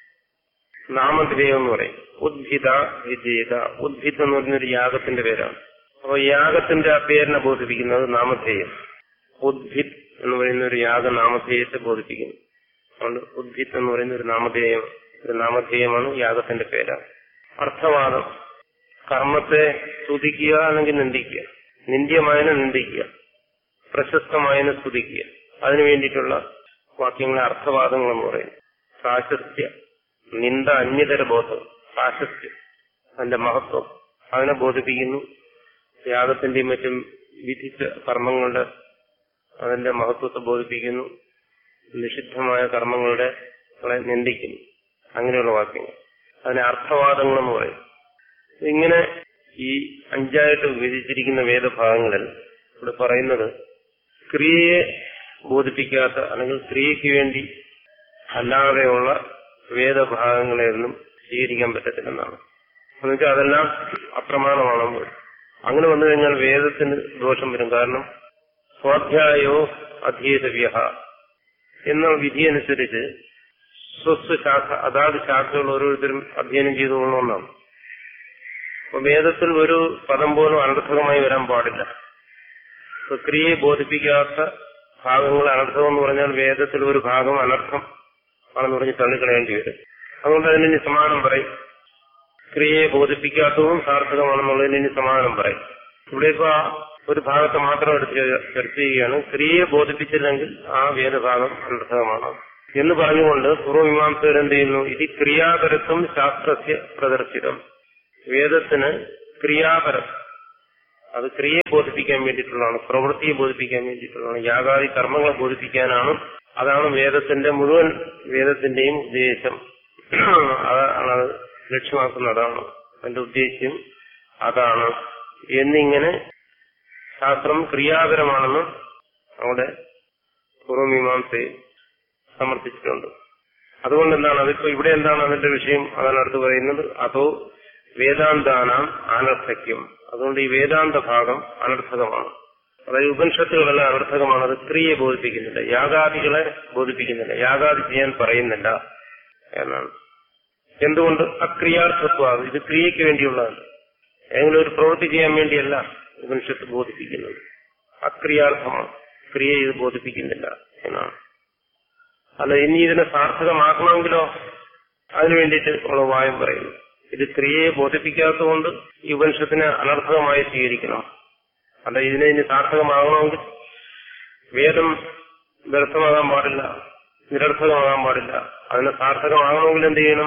നാമധേയം എന്ന് പറയും ഉദ്ഭിത വിജേത ഉദ്ഭിത് എന്ന് പറയുന്നൊരു യാഗത്തിന്റെ പേരാണ് അപ്പൊ യാഗത്തിന്റെ ആ പേരിനെ ബോധിപ്പിക്കുന്നത് നാമധേയം ഉദ്ഭിത് എന്ന് പറയുന്ന ഒരു യാഗ നാമധേയത്തെ ബോധിപ്പിക്കുന്നു അതുകൊണ്ട് ഉദ്ഭിത് എന്ന് പറയുന്ന ഒരു നാമധേയം ഒരു നാമധേയമാണ് യാഗത്തിന്റെ പേരാണ് അർത്ഥവാദം കർമ്മത്തെ സ്തുതിക്കുക അല്ലെങ്കിൽ നിന്ദിക്കുക നിന്ദ്യമായതിനെ നിന്ദിക്കുക പ്രശസ്തമായതിനെ സ്തുതിക്കുക അതിനു വേണ്ടിയിട്ടുള്ള വാക്യങ്ങളെ അർത്ഥവാദങ്ങൾ എന്ന് പറയും പ്രാശസ്ത്യ നിന്ദ അന്യതര ബോധം പ്രാശസ്ത്യം അതിന്റെ മഹത്വം അതിനെ ബോധിപ്പിക്കുന്നു യാഗത്തിന്റെയും മറ്റും വിധിച്ച കർമ്മങ്ങളുടെ അതിന്റെ മഹത്വത്തെ ബോധിപ്പിക്കുന്നു നിഷിദ്ധമായ കർമ്മങ്ങളുടെ കളെ നിന്ദിക്കുന്നു അങ്ങനെയുള്ള വാക്യങ്ങൾ അതിനെ അർത്ഥവാദങ്ങൾ എന്ന് പറയും ഇങ്ങനെ ഈ അഞ്ചായിട്ട് വിഭജിച്ചിരിക്കുന്ന വേദഭാഗങ്ങളിൽ ഇവിടെ പറയുന്നത് ക്രിയയെ ബോധിപ്പിക്കാത്ത അല്ലെങ്കിൽ ക്രിയയ്ക്ക് വേണ്ടി അല്ലാതെയുള്ള വേദഭാഗങ്ങളെയൊന്നും സ്വീകരിക്കാൻ പറ്റത്തില്ലെന്നാണ് എന്നുവെച്ചാൽ അതെല്ലാം അപ്രമാണമാണെന്ന് വരും അങ്ങനെ വന്നു കഴിഞ്ഞാൽ വേദത്തിന് ദോഷം വരും കാരണം സ്വാധ്യായോ അധീതവ്യ എന്ന വിധിയനുസരിച്ച് സ്വസ്വ ശാഖ അതാത് ശാഖകൾ ഓരോരുത്തരും അധ്യയനം ചെയ്തുകൊള്ളണമെന്നാണ് അപ്പൊ വേദത്തിൽ ഒരു പദം പോലും അനർത്ഥകമായി വരാൻ പാടില്ല അപ്പൊ ക്രിയയെ ബോധിപ്പിക്കാത്ത ഭാഗങ്ങൾ അനർത്ഥം എന്ന് പറഞ്ഞാൽ വേദത്തിൽ ഒരു ഭാഗം അനർത്ഥം ആണെന്ന് പറഞ്ഞ് തള്ളിക്കളയേണ്ടി വരും അതുകൊണ്ട് അതിന് ഇനി സമാനം പറയും ക്രിയയെ ബോധിപ്പിക്കാത്തതും സാർത്ഥകമാണെന്നുള്ളതിന് ഇനി സമാനം പറയും ഇവിടെ ഇപ്പൊ ആ ഒരു ഭാഗത്ത് മാത്രം എടുത്ത് ചർച്ച ചെയ്യുകയാണ് ക്രിയയെ ബോധിപ്പിച്ചില്ലെങ്കിൽ ആ വേദഭാഗം അനർത്ഥകമാണ് എന്ന് പറഞ്ഞുകൊണ്ട് പൂർവ്വമീമാംസകർ എന്ത് ചെയ്യുന്നു ഇത് ക്രിയാപരത്വം ശാസ്ത്രസ്യ പ്രദർശിതം വേദത്തിന് ക്രിയാപരം അത് ക്രിയയെ ബോധിപ്പിക്കാൻ വേണ്ടിയിട്ടുള്ളതാണ് പ്രവൃത്തിയെ ബോധിപ്പിക്കാൻ വേണ്ടിയിട്ടുള്ളതാണ് യാഗാദി കർമ്മങ്ങളെ ബോധിപ്പിക്കാനാണ് അതാണ് വേദത്തിന്റെ മുഴുവൻ വേദത്തിന്റെയും ഉദ്ദേശം അതാണ് അത് ലക്ഷ്യമാക്കുന്നത് അതാണ് അതിന്റെ ഉദ്ദേശ്യം അതാണ് എന്നിങ്ങനെ ശാസ്ത്രം ക്രിയാപരമാണെന്ന് അവിടെ പൂർവമീമാംസയിൽ സമർത്ഥിച്ചിട്ടുണ്ട് അതുകൊണ്ട് എന്താണ് അതിപ്പോ ഇവിടെ എന്താണ് അതിന്റെ വിഷയം അതാണ് അടുത്ത് പറയുന്നത് അതോ വേദാന്താനാം അനർത്ഥക്യം അതുകൊണ്ട് ഈ വേദാന്ത ഭാഗം അനർത്ഥകമാണ് അതായത് ഉപനിഷത്തുകളെല്ലാം അനർത്ഥകമാണ് അത് ക്രിയയെ ബോധിപ്പിക്കുന്നില്ല യാഗാദികളെ ബോധിപ്പിക്കുന്നില്ല യാഗാദി ചെയ്യാൻ പറയുന്നില്ല എന്നാണ് എന്തുകൊണ്ട് അക്രിയാർത്ഥത്വം ഇത് ക്രിയയ്ക്ക് വേണ്ടിയുള്ളതാണ് ഏതെങ്കിലും ഒരു പ്രവൃത്തി ചെയ്യാൻ വേണ്ടിയല്ല ഉപനിഷത്ത് ബോധിപ്പിക്കുന്നത് അക്രിയാർത്ഥമാണ് ക്രിയ ഇത് ബോധിപ്പിക്കുന്നില്ല എന്നാണ് അല്ല ഇനി ഇതിനെ സാർത്ഥകമാക്കണമെങ്കിലോ അതിനു വേണ്ടിയിട്ട് ഉള്ള ഉപായം പറയുന്നു ഇത് ക്രിയയെ ബോധിപ്പിക്കാത്തതുകൊണ്ട് ഈ ഉപനിഷത്തിനെ അനർത്ഥകമായി സ്വീകരിക്കണം അല്ല ഇതിനെ ഇനി സാർത്ഥകമാകണമെങ്കിൽ വേദം വ്യർത്ഥമാകാൻ പാടില്ല നിരർത്ഥകമാകാൻ പാടില്ല അതിനെ സാർത്ഥകമാകണമെങ്കിൽ എന്ത് ചെയ്യണം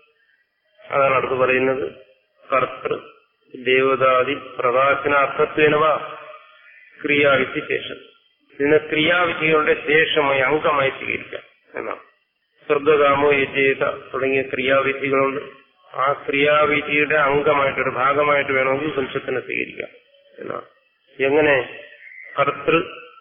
അതാണ് അടുത്ത് പറയുന്നത് കർത്തൃ ദേവതാദി പ്രകാശനാർത്ഥത്വനവ ക്രിയാവിധി ശേഷം ഇതിനെ ക്രിയാവിധികളുടെ ശേഷമായി അംഗമായി സ്വീകരിക്കാം എന്നാണ് സ്വർഗകാമോ യജേത തുടങ്ങിയ ക്രിയാവിധികളുണ്ട് ആ ക്രിയാവിധിയുടെ അംഗമായിട്ട് ഒരു ഭാഗമായിട്ട് വേണമെങ്കിൽ ഉപനിഷത്തിനെ സ്വീകരിക്കാം എന്നാണ് എങ്ങനെ കർത്തൃ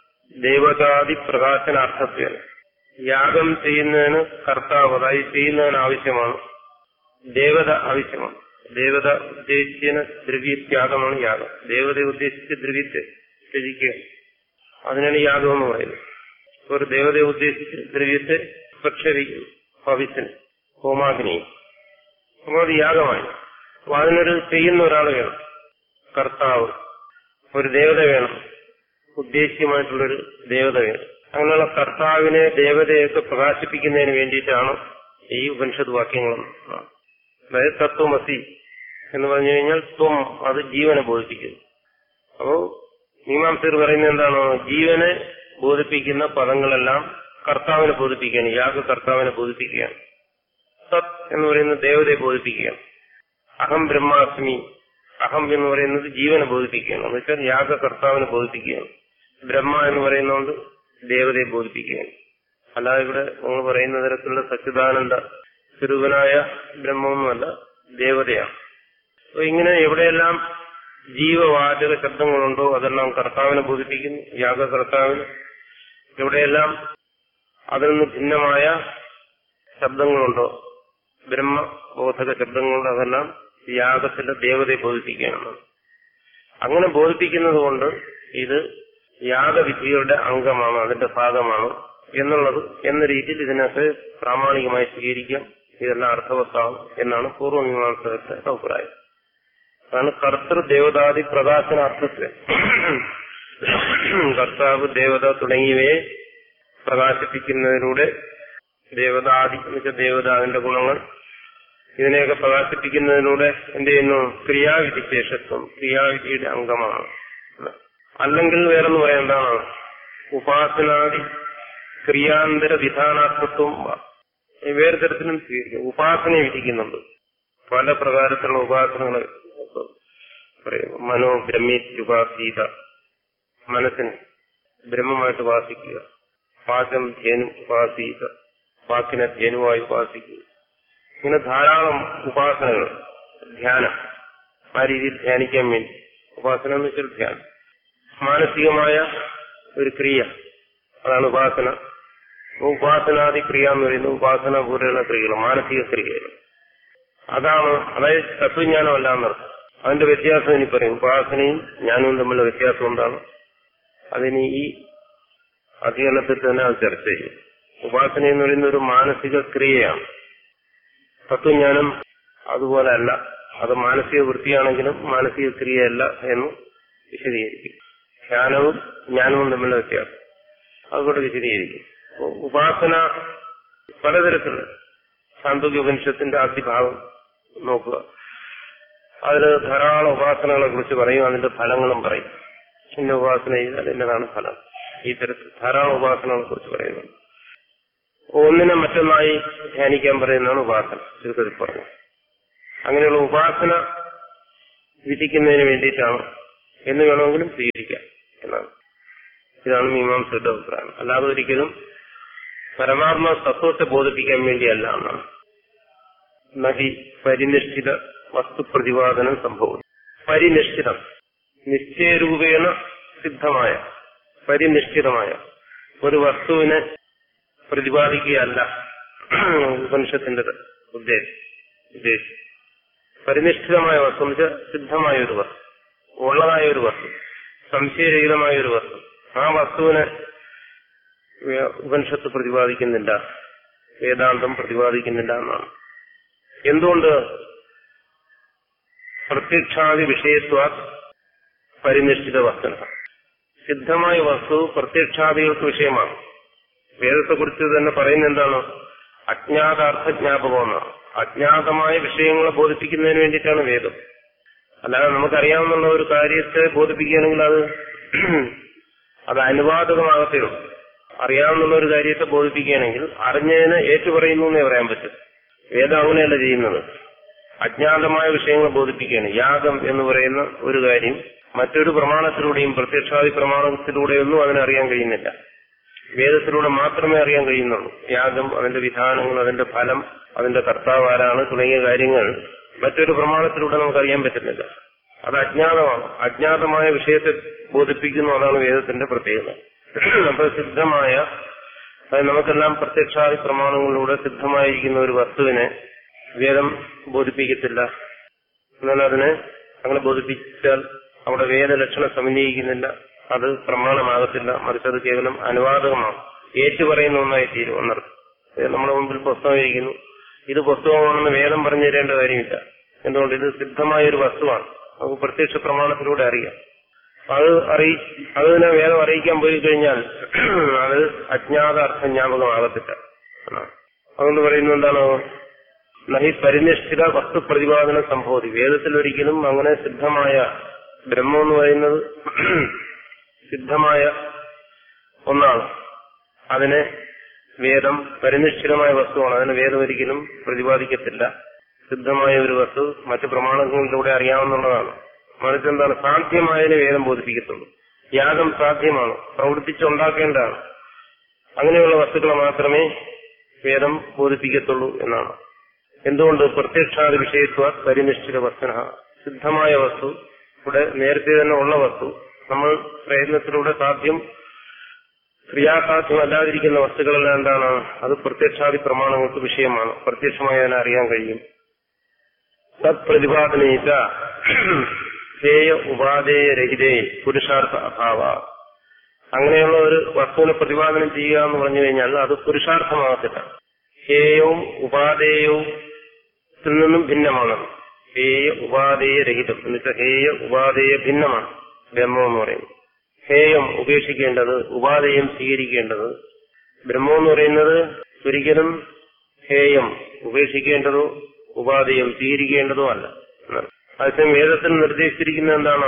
ദേവതാദി പ്രകാശനാർത്ഥത്വന യാഗം ചെയ്യുന്നതിന് കർത്താവ് അതായത് ചെയ്യുന്നതിന് ആവശ്യമാണ് ദേവത ആവശ്യമാണ് ദേവത ഉദ്ദേശിക്കുന്ന ദ്രവ്യത്യാഗമാണ് യാഗം ദേവതയെ ഉദ്ദേശിച്ച് ദ്രവ്യത്തെ ത്യജിക്കുക അതിനാണ് യാഗം എന്ന് പറയുന്നത് ഒരു ദേവതയെ ഉദ്ദേശിച്ച് ദ്രവ്യത്തെ പ്രക്ഷേപിക്കുന്നു ഭവിത്തിന് ഹോമാഗ്നി അപ്പോൾ അത് യാഗമായി അപ്പൊ അതിനൊരു ചെയ്യുന്ന ഒരാൾ വേണം കർത്താവ് ഒരു ദേവത വേണം ഉദ്ദേശ്യമായിട്ടുള്ളൊരു ദേവത വേണം അങ്ങനെയുള്ള കർത്താവിനെ ദേവതയൊക്കെ പ്രകാശിപ്പിക്കുന്നതിന് വേണ്ടിയിട്ടാണ് ഈ ഉപനിഷത്ത് വാക്യങ്ങളും അതായത് തത്വമസി എന്ന് പറഞ്ഞു കഴിഞ്ഞാൽ ത്വം അത് ജീവനെ ബോധിപ്പിക്കുന്നു അപ്പോ മീമാംസർ പറയുന്നത് എന്താണ് ജീവനെ ബോധിപ്പിക്കുന്ന പദങ്ങളെല്ലാം കർത്താവിനെ ബോധിപ്പിക്കുകയാണ് യാഗ കർത്താവിനെ ബോധിപ്പിക്കുകയാണ് സത് എന്ന് പറയുന്നത് ദേവതയെ ബോധിപ്പിക്കുകയാണ് അഹം ബ്രഹ്മാസ്മി അഹം എന്ന് പറയുന്നത് ജീവനെ ബോധിപ്പിക്കുകയാണ് എന്ന് വെച്ചാൽ യാഗ കർത്താവിനെ ബോധിപ്പിക്കുകയാണ് ബ്രഹ്മ എന്ന് പറയുന്നതുകൊണ്ട് ദേവതയെ ബോധിപ്പിക്കുകയാണ് അല്ലാതെ ഇവിടെ നമ്മൾ പറയുന്ന തരത്തിലുള്ള സച്ചിദാനന്ദ സ്വരൂപനായ ബ്രഹ്മമൊന്നുമല്ല ദേവതയാണ് അപ്പൊ ഇങ്ങനെ എവിടെയെല്ലാം ജീവവാചക ശബ്ദങ്ങളുണ്ടോ അതെല്ലാം കർത്താവിനെ ബോധിപ്പിക്കുന്നു യാഗ കർത്താവിന് എവിടെയെല്ലാം അതിൽ നിന്ന് ഭിന്നമായ ശബ്ദങ്ങളുണ്ടോ ബ്രഹ്മബോധക ശബ്ദങ്ങളുണ്ടോ അതെല്ലാം യാഗത്തിന്റെ ദേവതയെ ബോധിപ്പിക്കുകയാണ് അങ്ങനെ ബോധിപ്പിക്കുന്നത് കൊണ്ട് ഇത് യാഗവിധിയുടെ അംഗമാണ് അതിന്റെ ഭാഗമാണ് എന്നുള്ളത് എന്ന രീതിയിൽ ഇതിനൊക്കെ പ്രാമാണികമായി സ്വീകരിക്കാം ഇതെല്ലാം അർത്ഥവത്താവും എന്നാണ് പൂർവ്വമീമാംസകരുടെ അഭിപ്രായം അതാണ് കർത്തൃ ദേവതാദി പ്രകാശന അർത്ഥത്തിൽ കർത്താവ് ദേവത തുടങ്ങിയവയെ പ്രകാശിപ്പിക്കുന്നതിലൂടെ ദേവതാദി എന്ന് വെച്ചാൽ ദേവതാവിന്റെ ഗുണങ്ങൾ ഇതിനെയൊക്കെ പ്രകാശിപ്പിക്കുന്നതിലൂടെ എന്ത് ചെയ്യുന്നു ക്രിയാവിധിശേഷത്വം ക്രിയാവിധിയുടെ അംഗമാണ് അല്ലെങ്കിൽ വേറൊന്ന് പറയാൻ എന്താണ് ഉപാസനാദി ക്രിയാന്തര വിധാനാത്മത്വം വേറെ തരത്തിലും സ്വീകരിക്കും ഉപാസനയെ വിധിക്കുന്നുണ്ട് പല പ്രകാരത്തിലുള്ള ഉപാസനകൾ പറയും മനോ ബ്രഹ്മീത്യുപാസീത മനസ്സിന് ബ്രഹ്മമായിട്ട് ഉപാസിക്കുക പാചം ധേനു ഉപാസീത വാക്കിനെ ധേനുവായി ഉപാസിക്കുക ഇങ്ങനെ ധാരാളം ഉപാസനകൾ ധ്യാനം ആ രീതിയിൽ ധ്യാനിക്കാൻ വേണ്ടി ഉപാസന എന്ന് വെച്ചാൽ ധ്യാനം മാനസികമായ ഒരു ക്രിയ അതാണ് ഉപാസന ഉപാസനാദി ക്രിയ എന്ന് പറയുന്നത് ഉപാസന പോലെയുള്ള ക്രിയകൾ മാനസിക ക്രിയകൾ അതാണ് അതായത് തത്വജ്ഞാനമല്ല എന്നർത്ഥം അതിന്റെ വ്യത്യാസം ഇനി പറയും ഉപാസനയും ജ്ഞാനവും തമ്മിലുള്ള വ്യത്യാസം എന്താണ് അതിന് ഈ അധികരണത്തിൽ തന്നെ അത് ചർച്ച ചെയ്യും ഉപാസന എന്ന് പറയുന്ന ഒരു മാനസിക ക്രിയയാണ് തത്വജ്ഞാനം അതുപോലെ അല്ല അത് മാനസിക വൃത്തിയാണെങ്കിലും മാനസിക ക്രിയയല്ല എന്ന് വിശദീകരിക്കും ധ്യാനവും ജ്ഞാനവും തമ്മിലുള്ള വ്യത്യാസം അതുകൊണ്ട് വിശദീകരിക്കും ഉപാസന പലതരത്തിലുള്ള സാന്ത്വക ഉപനിഷത്തിന്റെ ആദ്യഭാഗം നോക്കുക അതിൽ ധാരാളം ഉപാസനകളെ കുറിച്ച് പറയും അതിന്റെ ഫലങ്ങളും പറയും ഇന്ന ഉപാസന ചെയ്താൽ എന്നതാണ് ഫലം ഈ തരത്തിൽ ധാരാളം ഉപാസനകളെ കുറിച്ച് പറയുന്നുണ്ട് ഒന്നിനെ മറ്റൊന്നായി ധ്യാനിക്കാൻ പറയുന്നതാണ് ഉപാസന ചുരുക്കത്തിൽ പറഞ്ഞു അങ്ങനെയുള്ള ഉപാസന വിധിക്കുന്നതിന് വേണ്ടിയിട്ടാണ് എന്ന് വേണമെങ്കിലും സ്വീകരിക്കാം എന്നാണ് ഇതാണ് മീമാംസയുടെ അഭിപ്രായം അല്ലാതെ ഒരിക്കലും പരമാത്മ തത്വത്തെ ബോധിപ്പിക്കാൻ വേണ്ടിയല്ല എന്നാണ് നഹി പരിനിഷ്ഠിത വസ്തുപ്രതിപാദനം സംഭവം പരിനിഷ്ഠിതം നിശ്ചയരൂപേണ സിദ്ധമായ പരിനിഷ്ഠിതമായ ഒരു വസ്തുവിനെ പ്രതിപാദിക്കുകയല്ല ഉപനിഷത്തിന്റെ ഉദ്ദേശം ഉദ്ദേശം പരിനിഷ്ഠിതമായ വസ്തു എന്ന് വെച്ചാൽ സിദ്ധമായ ഒരു വസ്തു ഉള്ളതായ ഒരു വസ്തു സംശയരഹിതമായ ഒരു വസ്തു ആ വസ്തുവിനെ വേ- ഉപനിഷത്ത് പ്രതിപാദിക്കുന്നില്ല വേദാന്തം പ്രതിപാദിക്കുന്നില്ല എന്നാണ് എന്തുകൊണ്ട് പ്രത്യക്ഷാദി വിഷയത്വ പരിനിഷ്ഠിത വസ്തുന സിദ്ധമായ വസ്തു പ്രത്യക്ഷാദികൾക്ക് വിഷയമാണ് വേദത്തെക്കുറിച്ച് തന്നെ പറയുന്ന എന്താണ് അജ്ഞാതാർത്ഥ ജ്ഞാപകമെന്നാണ് അജ്ഞാതമായ വിഷയങ്ങളെ ബോധിപ്പിക്കുന്നതിന് വേണ്ടിയിട്ടാണ് വേദം അല്ലാതെ നമുക്കറിയാവുന്ന ഒരു കാര്യത്തെ ബോധിപ്പിക്കുകയാണെങ്കിൽ അത് അത് അനുവാദകമാകത്തേ ഉള്ളൂ അറിയാവുന്ന ഒരു കാര്യത്തെ ബോധിപ്പിക്കുകയാണെങ്കിൽ അറിഞ്ഞതിനെ ഏറ്റുപറയുന്നു എന്നേ പറയാൻ പറ്റും വേദം അങ്ങനെയല്ല ചെയ്യുന്നത് അജ്ഞാതമായ വിഷയങ്ങളെ ബോധിപ്പിക്കുകയാണ് യാഗം എന്ന് പറയുന്ന ഒരു കാര്യം മറ്റൊരു പ്രമാണത്തിലൂടെയും പ്രത്യക്ഷാദി പ്രമാണത്തിലൂടെയൊന്നും അതിനറിയാൻ കഴിയുന്നില്ല വേദത്തിലൂടെ മാത്രമേ അറിയാൻ കഴിയുന്നുള്ളൂ യാഗം അതിന്റെ വിധാനങ്ങൾ അതിന്റെ ഫലം അതിന്റെ കർത്താവ് ആരാണ് തുടങ്ങിയ കാര്യങ്ങൾ മറ്റൊരു പ്രമാണത്തിലൂടെ നമുക്ക് അറിയാൻ പറ്റുന്നില്ല അത് അജ്ഞാതമാണ് അജ്ഞാതമായ വിഷയത്തെ ബോധിപ്പിക്കുന്നു അതാണ് വേദത്തിന്റെ പ്രത്യേകത അപ്പോൾ സിദ്ധമായ അത് നമുക്കെല്ലാം പ്രത്യക്ഷാദി പ്രമാണങ്ങളിലൂടെ സിദ്ധമായിരിക്കുന്ന ഒരു വസ്തുവിനെ വേദം ബോധിപ്പിക്കത്തില്ല എന്നാൽ അതിനെ അങ്ങനെ ബോധിപ്പിച്ചാൽ അവിടെ വേദലക്ഷണം സമന്വയിക്കുന്നില്ല അത് പ്രമാണമാകത്തില്ല മറിച്ച് അത് കേവലം അനുവാദകമാണ് ഏറ്റുപറയുന്ന ഒന്നായി തീരും എന്നർത്ഥം ഇത് നമ്മുടെ മുമ്പിൽ പുസ്തകം ഇരിക്കുന്നു ഇത് പുസ്തകമാണെന്ന് വേദം പറഞ്ഞു തരേണ്ട കാര്യമില്ല എന്തുകൊണ്ട് ഇത് സിദ്ധമായ ഒരു വസ്തുവാണ് നമുക്ക് പ്രത്യക്ഷ പ്രമാണത്തിലൂടെ അറിയാം അത് അറിയി അതിനെ വേദം അറിയിക്കാൻ പോയി കഴിഞ്ഞാൽ അത് അജ്ഞാത അർത്ഥ ജ്ഞാപകമാകത്തില്ല എന്നാണ്. അതുകൊണ്ട് പറയുന്നത് എന്താണ് നഹി പരിനിഷ്ഠിത വസ്തു പ്രതിപാദന സംഭവതി വേദത്തിൽ ഒരിക്കലും അങ്ങനെ സിദ്ധമായ ബ്രഹ്മം എന്ന് പറയുന്നത് സിദ്ധമായ ഒന്നാണ് അതിനെ വേദം പരിനിഷ്ഠിതമായ വസ്തുവാണ് അതിനെ വേദം ഒരിക്കലും പ്രതിപാദിക്കത്തില്ല സിദ്ധമായ ഒരു വസ്തു മറ്റു പ്രമാണങ്ങളിലൂടെ അറിയാവുന്നതാണ് മറിച്ച് എന്താണ് സാധ്യമായതിനെ വേദം ബോധിപ്പിക്കത്തുള്ളൂ യാഗം സാധ്യമാണ് പ്രവർത്തിച്ചുണ്ടാക്കേണ്ടതാണ് അങ്ങനെയുള്ള വസ്തുക്കളെ മാത്രമേ വേദം ബോധിപ്പിക്കത്തുള്ളൂ എന്നാണ് എന്തുകൊണ്ട് പ്രത്യക്ഷാദി വിഷയത്വ പരിനിഷ്ഠിത വസ്തുന സിദ്ധമായ വസ്തു ഇവിടെ നേരത്തെ തന്നെ ഉള്ള വസ്തു നമ്മൾ പ്രയത്നത്തിലൂടെ സാധ്യം ക്രിയാസാധ്യമല്ലാതിരിക്കുന്ന വസ്തുക്കളെല്ലാം എന്താണ് അത് പ്രത്യക്ഷാദി പ്രമാണങ്ങൾക്ക് വിഷയമാണ് പ്രത്യക്ഷമായി അതിനെ അറിയാൻ കഴിയും തത്പ്രതിപാദനയിച്ച ഹേയ ഉപാധേയ രഹിതേ പുരുഷാർത്ഥ അഭാവ അങ്ങനെയുള്ള ഒരു വസ്തുവിനെ പ്രതിപാദനം ചെയ്യുക എന്ന് പറഞ്ഞു കഴിഞ്ഞാൽ അത് പുരുഷാർത്ഥമാകത്തില്ല ഹേയവും ഉപാധേയവും ത്തിൽ നിന്നും ഭിന്നമാണ് ഹേയ ഉപാധേയ രഹിതം എന്നുവെച്ചാൽ ഹേയ ഉപാധേയ ഭിന്നമാണ് ബ്രഹ്മം എന്ന് പറയുന്നത് ഹേയം ഉപേക്ഷിക്കേണ്ടത് ഉപാധേയം സ്വീകരിക്കേണ്ടത് ബ്രഹ്മം എന്ന് പറയുന്നത് ഒരിക്കലും ഹേയം ഉപേക്ഷിക്കേണ്ടതോ ഉപാധേയം സ്വീകരിക്കേണ്ടതോ അല്ല എന്നാണ്. അതേസമയം വേദത്തിൽ നിർദ്ദേശിച്ചിരിക്കുന്നത് എന്താണ്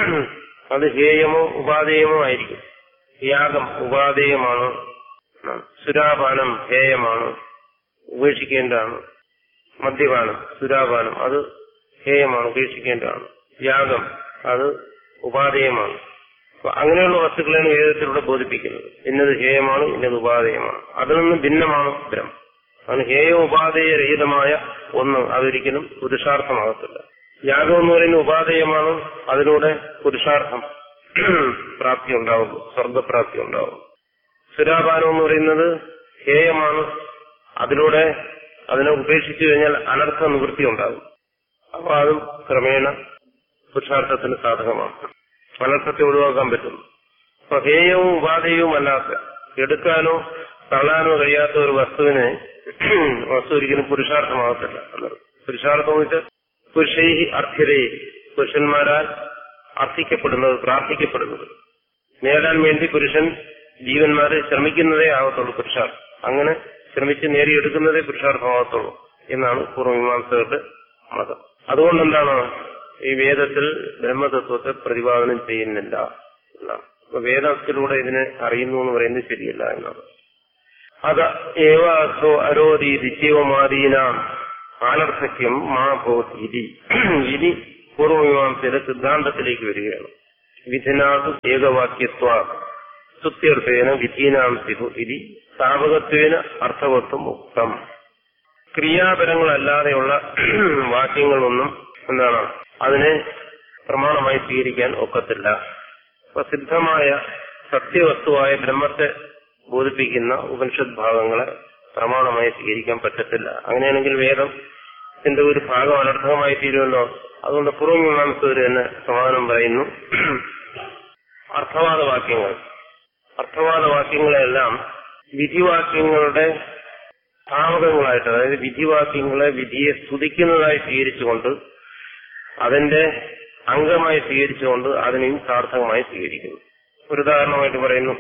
അത് ഹേയമോ ഉപാധേയമോ ആയിരിക്കും യാഗം ഉപാധേയമാണ് എന്നാണ്. സുരാപാനം ഹേയമാണ് ഉപേക്ഷിക്കേണ്ടതാണ് മദ്യപാനം സുരാപാനം അത് ഹേയമാണ് ഉപേക്ഷിക്കേണ്ടതാണ് യാഗം അത് ഉപാധേയമാണ് അപ്പൊ അങ്ങനെയുള്ള വസ്തുക്കളെയാണ് വേദത്തിലൂടെ ബോധിപ്പിക്കുന്നത് ഇന്നത് ഹേയമാണ് ഇന്നത് ഉപാധേയമാണ് അതിൽ നിന്ന് ഭിന്നമാണ് ബ്രഹ്മം അത് ഹേയ ഉപാധേയ രഹിതമായ ഒന്ന് അതൊരിക്കലും പുരുഷാർത്ഥമാകത്തില്ല യാഗം എന്ന് പറയുന്ന ഉപാധേയമാണ് അതിലൂടെ പുരുഷാർത്ഥം പ്രാപ്തി ഉണ്ടാവുന്നു സ്വർഗപ്രാപ്തി ഉണ്ടാവും സുരാപാനം എന്ന് പറയുന്നത് ഹേയമാണ് അതിലൂടെ അതിനെ ഉപേക്ഷിച്ചു കഴിഞ്ഞാൽ അനർത്ഥ നിവൃത്തി ഉണ്ടാകും അപ്പൊ അതും ക്രമേണ പുരുഷാർത്ഥത്തിന് സാധകമാണ് അനർത്ഥത്തെ ഒഴിവാക്കാൻ പറ്റുന്നു അപ്പൊ ഹേയവും ഉപാധേയവും അല്ലാത്ത എടുക്കാനോ തള്ളാനോ കഴിയാത്ത ഒരു വസ്തുവിനെ വസ്തു ഒരിക്കലും പുരുഷാർത്ഥമാകത്തില്ല എന്നർത്ഥം പുരുഷാർത്ഥം എന്ന് വെച്ചാൽ പുരുഷൈഹി അർത്ഥ്യതയെ പുരുഷന്മാരാൽ അർത്ഥിക്കപ്പെടുന്നത് പ്രാർത്ഥിക്കപ്പെടുന്നത് നേടാൻ വേണ്ടി പുരുഷൻ ജീവന്മാരെ ശ്രമിക്കുന്നതേ ആകത്തുള്ളൂ പുരുഷാർത്ഥം അങ്ങനെ ശ്രമിച്ച് നേടിയെടുക്കുന്നതേ പുരുഷാർത്ഥമാകത്തുള്ളൂ എന്നാണ് പൂർവ്വമീമാംസകരുടെ മതം അതുകൊണ്ടെന്താണ് ഈ വേദത്തിൽ ബ്രഹ്മതത്വത്തെ പ്രതിപാദനം ചെയ്യുന്നില്ല എന്നാണ് അപ്പൊ വേദത്തിലൂടെ ഇതിനെ അറിയുന്നു എന്ന് പറയുന്നത് ശരിയല്ല എന്നാണ് അത് ഏവ അസോ അരോധി ദിത്യവുമാദീന ആനർത്ഥക്യം മാ ഭൂത് ഇതി ഇനി പൂർവ്വമീമാംസയുടെ സിദ്ധാന്തത്തിലേക്ക് വരികയാണ് വിധിനാതു ഏകവാക്യത്വ സ്തുത്യർത്ഥേന വിധീനാം സിഹു ഇതി സ്ഥാപകത്വേന അർത്ഥവത്വം ഉക്തം ക്രിയാപരങ്ങളല്ലാതെയുള്ള വാക്യങ്ങളൊന്നും എന്താണ് അതിനെ പ്രമാണമായി സ്വീകരിക്കാൻ ഒക്കത്തില്ല പ്രസിദ്ധമായ സത്യവസ്തുവായ ബ്രഹ്മത്തെ ബോധിപ്പിക്കുന്ന ഉപനിഷത് ഭാഗങ്ങളെ പ്രമാണമായി സ്വീകരിക്കാൻ പറ്റത്തില്ല അങ്ങനെയാണെങ്കിൽ വേദത്തിന്റെ ഒരു ഭാഗം അനർത്ഥമായി തീരുമല്ലോ അതുകൊണ്ട് പൂർവ്വമീമാംസകർ തന്നെ സമാധാനം പറയുന്നു അർത്ഥവാദ വാക്യങ്ങൾ അർത്ഥവാദ വാക്യങ്ങളെല്ലാം വിധിവാക്യങ്ങളുടെ സ്ഥാപകങ്ങളായിട്ട് അതായത് വിധിവാക്യങ്ങളെ വിധിയെ സ്തുതിക്കുന്നതായി സ്വീകരിച്ചുകൊണ്ട് അതിന്റെ അംഗമായി സ്വീകരിച്ചുകൊണ്ട് അതിനെയും സാർത്ഥകമായി സ്വീകരിക്കുന്നു ഒരു ഉദാഹരണമായിട്ട് പറയുന്നു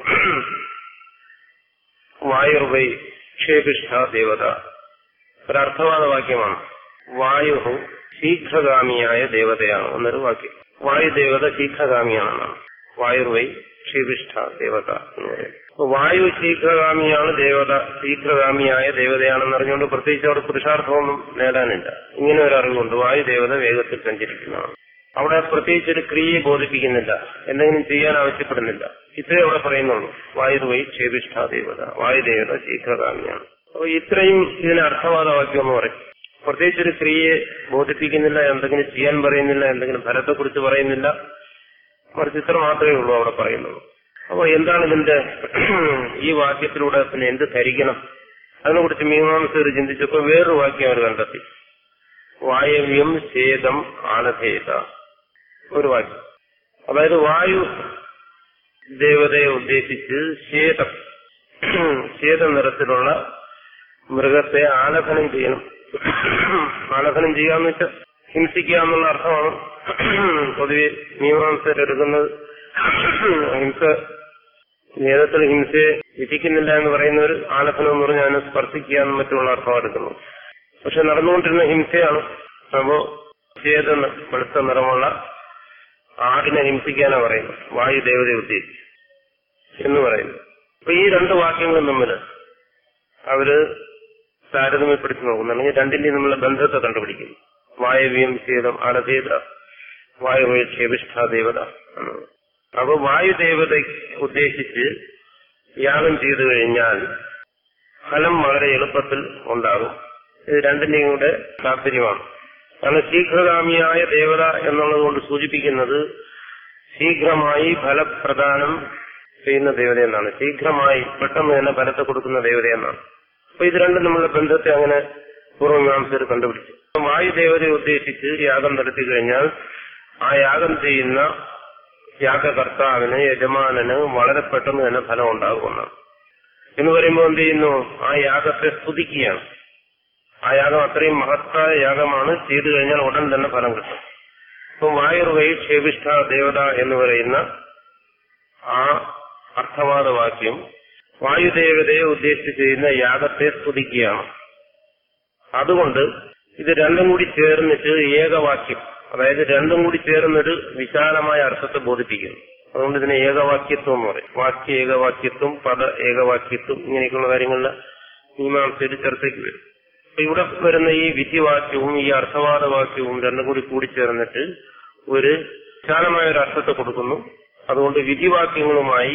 വായുർവൈ ക്ഷേപിഷ്ഠ ദേവത ഒരർത്ഥവാദ വാക്യമാണ് വായു ശീഘ്രഗാമിയായ ദേവതയാണ് എന്നൊരു വാക്യം വായുദേവത ശീഘ്രഗാമിയാണെന്നാണ് വായുർവൈ ക്ഷേപിഷ്ഠ ദേവത എന്ന് പറയുന്നത് അപ്പൊ വായു ശീഘ്രഗാമിയാണ് ദേവത ശീഘ്രഗാമിയായ ദേവതയാണെന്ന് അറിഞ്ഞുകൊണ്ട് പ്രത്യേകിച്ച് അവിടെ പുരുഷാർത്ഥമൊന്നും നേടാനില്ല ഇങ്ങനെ ഒരു അറിവുണ്ട് വായുദേവത വേഗത്തിൽ സഞ്ചരിക്കുന്നതാണ് അവിടെ പ്രത്യേകിച്ച് ഒരു ക്രിയയെ ബോധിപ്പിക്കുന്നില്ല എന്തെങ്കിലും ചെയ്യാൻ ആവശ്യപ്പെടുന്നില്ല ഇത്രയും അവിടെ പറയുന്നുള്ളൂ വായുവൈ ക്ഷേപിഷ്ഠ ദേവത വായുദേവത ശീഘ്രഗാമിയാണ് അപ്പൊ ഇത്രയും ഇതിന് അർത്ഥവാദ വാക്യം എന്ന് പറയും പ്രത്യേകിച്ച് ഒരു ക്രിയയെ ബോധിപ്പിക്കുന്നില്ല എന്തെങ്കിലും ചെയ്യാൻ പറയുന്നില്ല എന്തെങ്കിലും ഫലത്തെക്കുറിച്ച് പറയുന്നില്ല മറിച്ച് ഇത്ര മാത്രമേ ഉള്ളൂ അവിടെ പറയുന്നുള്ളൂ അപ്പൊ എന്താണ് ഇതിന്റെ ഈ വാക്യത്തിലൂടെ പിന്നെ എന്ത് ധരിക്കണം അതിനെക്കുറിച്ച് മീമാംസകർ ചിന്തിച്ചപ്പോ വേറൊരു വാക്യം അവർ കണ്ടെത്തി വായവ്യം ഛേദം ആനധേത ഒരു വാക്യം അതായത് വായു ദേവതയെ ഉദ്ദേശിച്ച് ശ്വേതം ശ്വേത നിറത്തിലുള്ള മൃഗത്തെ ആലഭനം ചെയ്യണം ആലഭനം ചെയ്യാന്ന് വെച്ചാൽ ഹിംസിക്കുക എന്നുള്ള അർത്ഥമാണ് പൊതുവെ മീമാംസരെടുക്കുന്നത് ഹിംസ വേദത്തിൽ ഹിംസയെ വിധിക്കുന്നില്ല എന്ന് പറയുന്നവർ ആലഭനം എന്ന് പറഞ്ഞാൽ അതിനെ സ്പർശിക്കുക എന്നും മറ്റുള്ള അർത്ഥം എടുക്കുന്നു പക്ഷെ നടന്നുകൊണ്ടിരുന്ന ഹിംസയാണ് അപ്പോ ചേത വെളുത്ത നിറമുള്ള ആടിനെ ഹിംസിക്കാനാ പറയുന്നത് വായുദേവതയെ ഉദ്ദേശിച്ച് എന്ന് പറയുന്നു അപ്പൊ ഈ രണ്ട് വാക്യങ്ങളും തമ്മിൽ അവര് താരതമ്യപ്പെടുത്തി നോക്കുന്നു അല്ലെങ്കിൽ രണ്ടിന്റെയും തമ്മിലുള്ള ബന്ധത്തെ കണ്ടുപിടിക്കുന്നു വായവ്യം ശീതം അനധീത വായുവേ ക്ഷേപിഷ്ഠ ദേവത എന്നത് അപ്പൊ വായുദേവത ഉദ്ദേശിച്ച് യാഗം ചെയ്തു കഴിഞ്ഞാൽ ഫലം വളരെ എളുപ്പത്തിൽ ഉണ്ടാകും ഇത് രണ്ടിന്റെയും കൂടെ താല്പര്യമാണ് കാരണം ശീഘ്രഗാമിയായ ദേവത എന്നുള്ളത് കൊണ്ട് സൂചിപ്പിക്കുന്നത് ശീഘ്രമായി ഫലപ്രദാനം ചെയ്യുന്ന ദേവതയെന്നാണ് ശീഘ്രമായി പെട്ടെന്ന് തന്നെ ഫലത്തെ കൊടുക്കുന്ന ദേവതയെന്നാണ് അപ്പൊ ഇത് രണ്ടും നമ്മളുടെ ബന്ധത്തെ അങ്ങനെ പൂർവ്വമീമാംസകർ കണ്ടുപിടിച്ചു വായുദേവതയെ ഉദ്ദേശിച്ച് യാഗം നടത്തി കഴിഞ്ഞാൽ ആ യാഗം ചെയ്യുന്ന യാഗകർത്താവിന് യജമാനന് വളരെ പെട്ടെന്ന് തന്നെ ഫലം ഉണ്ടാകുമെന്നാണ് എന്ന് പറയുമ്പോൾ എന്ത് ചെയ്യുന്നു ആ യാഗത്തെ സ്തുതിക്കുകയാണ് ആ യാഗം അത്രയും മഹത്തായ യാഗമാണ് ചെയ്തു കഴിഞ്ഞാൽ ഉടൻ തന്നെ ഫലം കിട്ടും ഇപ്പൊ വായുർവൈ ക്ഷേപിഷ്ഠ ദേവത എന്ന് പറയുന്ന ആ അർത്ഥവാദ വാക്യം വായുദേവതയെ ഉദ്ദേശിച്ച് ചെയ്യുന്ന യാഗത്തെ സ്തുതിക്കുകയാണ് അതുകൊണ്ട് ഇത് രണ്ടും കൂടി ചേർന്നിട്ട് ഏകവാക്യം അതായത് രണ്ടും കൂടി ചേർന്നൊരു വിശാലമായ അർത്ഥത്തെ ബോധിപ്പിക്കുന്നു അതുകൊണ്ട് ഇതിനെ ഏകവാക്യത്വം എന്ന് പറയും വാക്യ ഏകവാക്യത്വം പദ ഏകവാക്യത്വം ഇങ്ങനെയൊക്കെയുള്ള കാര്യങ്ങളിൽ മീമാംസയിൽ ചർച്ചയ്ക്ക് വരും അപ്പൊ ഇവിടെ വരുന്ന ഈ വിധിവാക്യവും ഈ അർത്ഥവാദ വാക്യവും രണ്ടും കൂടി കൂടിച്ചേർന്നിട്ട് ഒരു വിശാലമായ ഒരു അർത്ഥത്തെ കൊടുക്കുന്നു അതുകൊണ്ട് വിധിവാക്യങ്ങളുമായി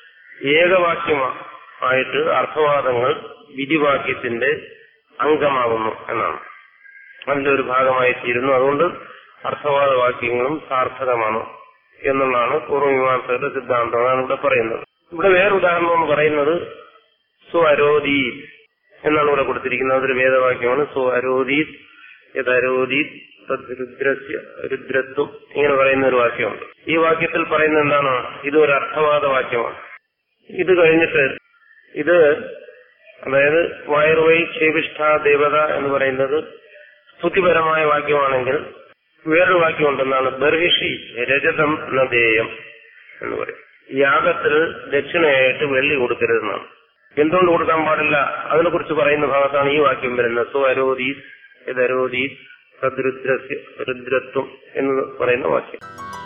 ഏകവാക്യമായിട്ട് അർത്ഥവാദങ്ങൾ വിധിവാക്യത്തിന്റെ അംഗമാകുന്നു എന്നാണ് അതിന്റെ ഒരു ഭാഗമായി തീരുന്നു അതുകൊണ്ട് അർത്ഥവാദ വാക്യങ്ങളും സാർത്ഥകമാണ് എന്നുള്ളതാണ് പൂർവ്വമീമാംസകരുടെ സിദ്ധാന്തം അതാണ് ഇവിടെ പറയുന്നത് ഇവിടെ വേറെ ഉദാഹരണം എന്ന് പറയുന്നത് സ്വരോധി എന്നാണ് ഇവിടെ കൊടുത്തിരിക്കുന്നത് അതൊരു വേദവാക്യമാണ് സ്വരോധി യഥരോധി രുദ്രസ്യ രുദ്രത്വം ഇങ്ങനെ പറയുന്ന ഒരു വാക്യമുണ്ട് ഈ വാക്യത്തിൽ പറയുന്നത് എന്താണ് ഇത് ഒരു അർത്ഥവാദ വാക്യമാണ് ഇത് കഴിഞ്ഞിട്ട് ഇത് അതായത് വയറുവൈ ക്ഷേപിഷ്ഠ ദേവത എന്ന് പറയുന്നത് സ്തുതിപരമായ വാക്യമാണെങ്കിൽ വേറൊരു വാക്യമുണ്ടെന്നാണ് ബർഹിഷി രജതം നദേയം എന്ന് പറയും യാഗത്തിൽ ദക്ഷിണയായിട്ട് വെള്ളി കൊടുക്കരുതെന്നാണ് എന്തുകൊണ്ട് കൊടുക്കാൻ പാടില്ല അതിനെക്കുറിച്ച് പറയുന്ന ഭാഗത്താണ് ഈ വാക്യം വരുന്നത് സ്വരോധീസ് യഥരോധീസ് സദ്രുദ്രസ്യ രുദ്രത്വം എന്ന് പറയുന്ന വാക്യം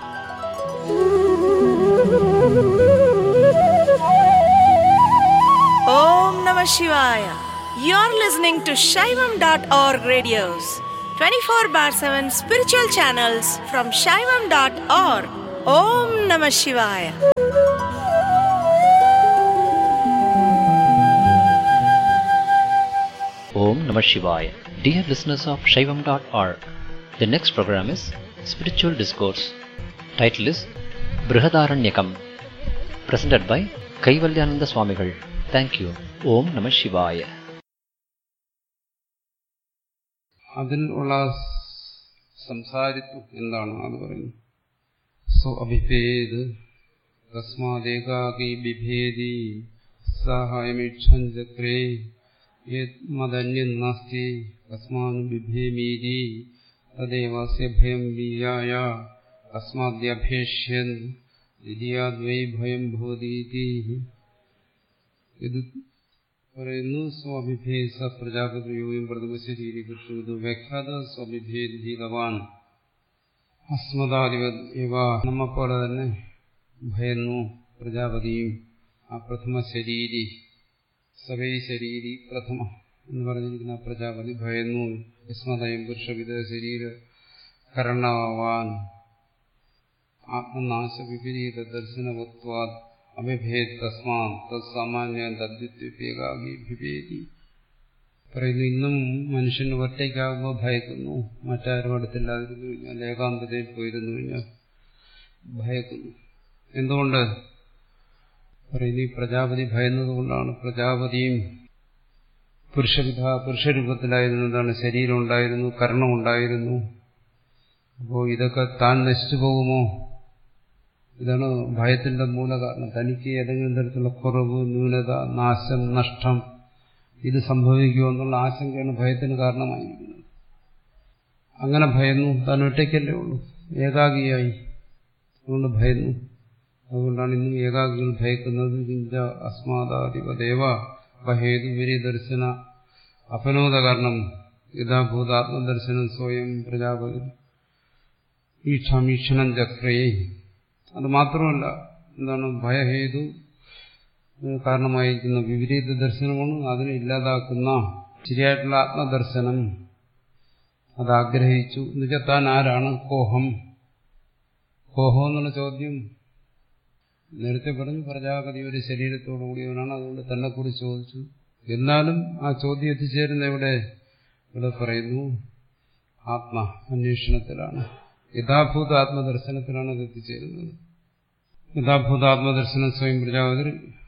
Om Namah Shivaya. You're listening to Shaivam.org radios, 24 bar 7 spiritual channels from Shaivam.org. Om Namah Shivaya.
Om Namah Shivaya. Dear listeners of Shaivam.org, the next program is Spiritual Discourse. Title is Brihadaranyakam. Presented by Kaivalyananda Swamigal. Thank you. Om Namah Shivaya.
അതിൽ ഉള്ള സംസാരിത്വം എന്താണ് അത് പറയുന്നു സ്വ അഭിഭേദ് തസ്മാദേകാകി ബിഭേദി സഹായമീക്ഷഞ്ചക്രേ യന്മതന്യം നാസ്തി തസ്മാന് ബിഭേമീതി തദേവാസ്യ ഭയം വീയായ തസ്മാദ്യഭേഷ്യൻ ദ്വിതീയാദ്വൈ ഭയം ഭവതീതി ഇത് പറയുന്നു സ്വാഭിഭേദ പ്രജാപതിയും പ്രഥമശരീകരിച്ചു വ്യാഖ്യാത സ്വാഭിഭേദീതവാൻ അസ്മദാധിപ ഇവ നമ്മെപ്പോലെ തന്നെ ഭയന്നു പ്രജാപതിയും ആ പ്രഥമ ശരീരി സവൈ ശരീരി പ്രഥമ എന്ന് പറഞ്ഞിരിക്കുന്ന ആ പ്രജാപതി ഭയന്നു വിസ്മതയും പുരുഷവിധ ശരീര കരണവാൻ ആത്മനാശ വിപരീത ദർശനവത്വാത് അഭിഭേദ് തസ്മാ തത്സാമാന്യ തദ്വിത്വേകാകി വിഭേദി പറയുന്നു ഇന്നും മനുഷ്യൻ ഒറ്റയ്ക്കാകുമ്പോൾ ഭയക്കുന്നു മറ്റാരും അടുത്തില്ലാതിരുന്നു കഴിഞ്ഞാൽ ഏകാന്തതയിൽ പോയിരുന്നു കഴിഞ്ഞാൽ ഭയക്കുന്നു എന്തുകൊണ്ട് പറയുന്നു ഈ പ്രജാപതി ഭയന്നതുകൊണ്ടാണ് പ്രജാപതിയും പുരുഷവിധ പുരുഷരൂപത്തിലായിരുന്നു എന്താണ് ശരീരം ഉണ്ടായിരുന്നു കർണം ഉണ്ടായിരുന്നു അപ്പോൾ ഇതൊക്കെ താൻ നശിച്ചു പോകുമോ ഇതാണ് ഭയത്തിന്റെ മൂലകാരണം തനിക്ക് ഏതെങ്കിലും തരത്തിലുള്ള കുറവ് ന്യൂനത നാശം നഷ്ടം ഇത് സംഭവിക്കുമോ എന്നുള്ള ആശങ്കയാണ് ഭയത്തിന് കാരണമായിരിക്കുന്നത് അങ്ങനെ ഭയന്നു താൻ ഒറ്റയ്ക്കല്ലേ ഉള്ളൂ ഏകാഗിയായി അതുകൊണ്ട് ഭയന്നു അതുകൊണ്ടാണ് ഇന്നും ഏകാഗികൾ ഭയക്കുന്നത് കിഞ്ച അസ്മാദാധിപദേവ ഭയേതു വിരിദർശന അപനോദ കാരണം യഥാഭൂതാത്മദർശനം സ്വയം പ്രജാപതി ഈക്ഷാമീക്ഷണം ചക്രയെ അത് മാത്രമല്ല എന്താണ് ഭയഹേതു കാരണമായിരിക്കുന്ന വിപരീത ദർശനമാണ് അതിനെ ഇല്ലാതാക്കുന്ന ശരിയായിട്ടുള്ള ആത്മദർശനം അത് ആഗ്രഹിച്ചു എന്നുവെച്ചാൽ താൻ ആരാണ് കോഹം കോഹം എന്നുള്ള ചോദ്യം നേരത്തെ പറഞ്ഞു പ്രജാപതി ഒരു ശരീരത്തോടു കൂടിയവനാണ് അതുകൊണ്ട് തന്നെ കുറിച്ച് ചോദിച്ചു എന്നാലും ആ ചോദ്യം എത്തിച്ചേരുന്ന ഇവിടെ ഇവിടെ പറയുന്നു ആത്മ അന്വേഷണത്തിലാണ് യഥാഭൂത ആത്മദർശനത്തിലാണ് അത് എത്തിച്ചേരുന്നത് യഥാഭൂത ആത്മദർശനം സ്വയം പ്രജാപതി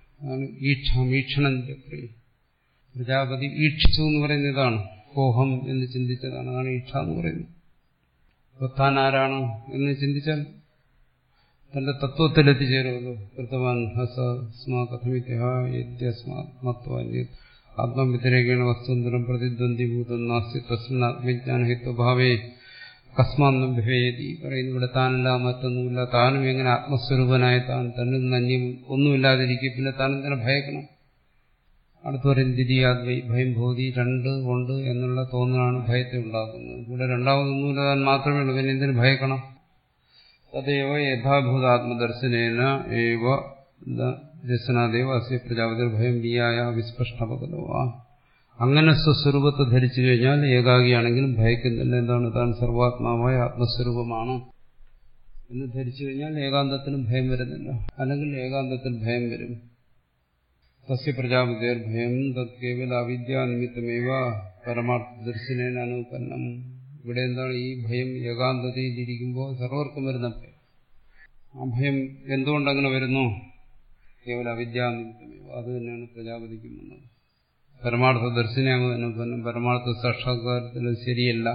ഈക്ഷണം ചക്രി പ്രജാപതി ഈക്ഷിച്ചു എന്ന് പറയുന്ന ഇതാണ് കോഹം എന്ന് ചിന്തിച്ചതാണ് അതാണ് ഈക്ഷ എന്ന് പറയുന്നത് അപ്പോൾ താൻ ആരാണ് എന്ന് ചിന്തിച്ചാൽ തന്റെ തത്വത്തിൽ എത്തിച്ചേരുമല്ലോ കൃതവാൻ ഹസ്മാ കഥമിത്യസ്മാത്മത്വാന്യ ആത്മവ്യതിരേകേണ വസ്തുന്തരം പ്രതിദ്വന്ദ്വീഭൂതം നാസ്തി തസ്മിൻ ആത്മജ്ഞാനഹിത്വഭാവേ കസ്മാന്നും ഭേദി പറയുന്നു ഇവിടെ താനല്ല മറ്റൊന്നുമില്ല താനും എങ്ങനെ ആത്മസ്വരൂപനായ താൻ തന്നിൽ നിന്ന് അന്യം ഒന്നുമില്ലാതിരിക്കും പിന്നെ താൻ എന്തിനെ ഭയക്കണം അടുത്ത് പറയും ദ്വിതീയാദ്വൈ ഭയം ഭൂതി രണ്ട് ഉണ്ട് എന്നുള്ള തോന്നലാണ് ഭയത്തെ ഉണ്ടാക്കുന്നത് ഇവിടെ രണ്ടാമതൊന്നുമില്ല താൻ മാത്രമേ ഉള്ളൂ പിന്നെ എന്തിനു ഭയക്കണം തദൈവ യഥാഭൂതാത്മദർശനേന ഏവ ദർശനാദേവ അസ്യ പ്രജാപതി ഭയം വിയായ വിസ്പഷ്ടപകലവാ അങ്ങനെ സ്വസ്വരൂപത്തെ ധരിച്ചു കഴിഞ്ഞാൽ ഏകാഗിയാണെങ്കിലും ഭയക്കുന്നില്ല എന്താണ് താൻ സർവാത്മാവായ ആത്മസ്വരൂപമാണ് എന്ന് ധരിച്ചു കഴിഞ്ഞാൽ ഏകാന്തത്തിനും ഭയം വരുന്നില്ല അല്ലെങ്കിൽ ഏകാന്തത്തിൽ ഭയം വരും തസ്യ പ്രജാപതിർ ഭയം തത് കേവല അവിദ്യാനിമിത്തമേവ പരമാർത്ഥ ദർശനേന അനുപന്നം ഇവിടെ എന്താണ് ഈ ഭയം ഏകാന്തതയിലിരിക്കുമ്പോൾ സർവർക്കും വരുന്ന ഭയം ആ ഭയം എന്തുകൊണ്ടങ്ങനെ വരുന്നു കേവല അവിദ്യാനിമിത്തമേവ അത് തന്നെയാണ് പ്രജാപതിക്കും വന്നത് പരമാർത്ഥ ദർശനയാകുന്ന പരമാർത്ഥ സാക്ഷാത്കാരത്തിൽ ശരിയല്ല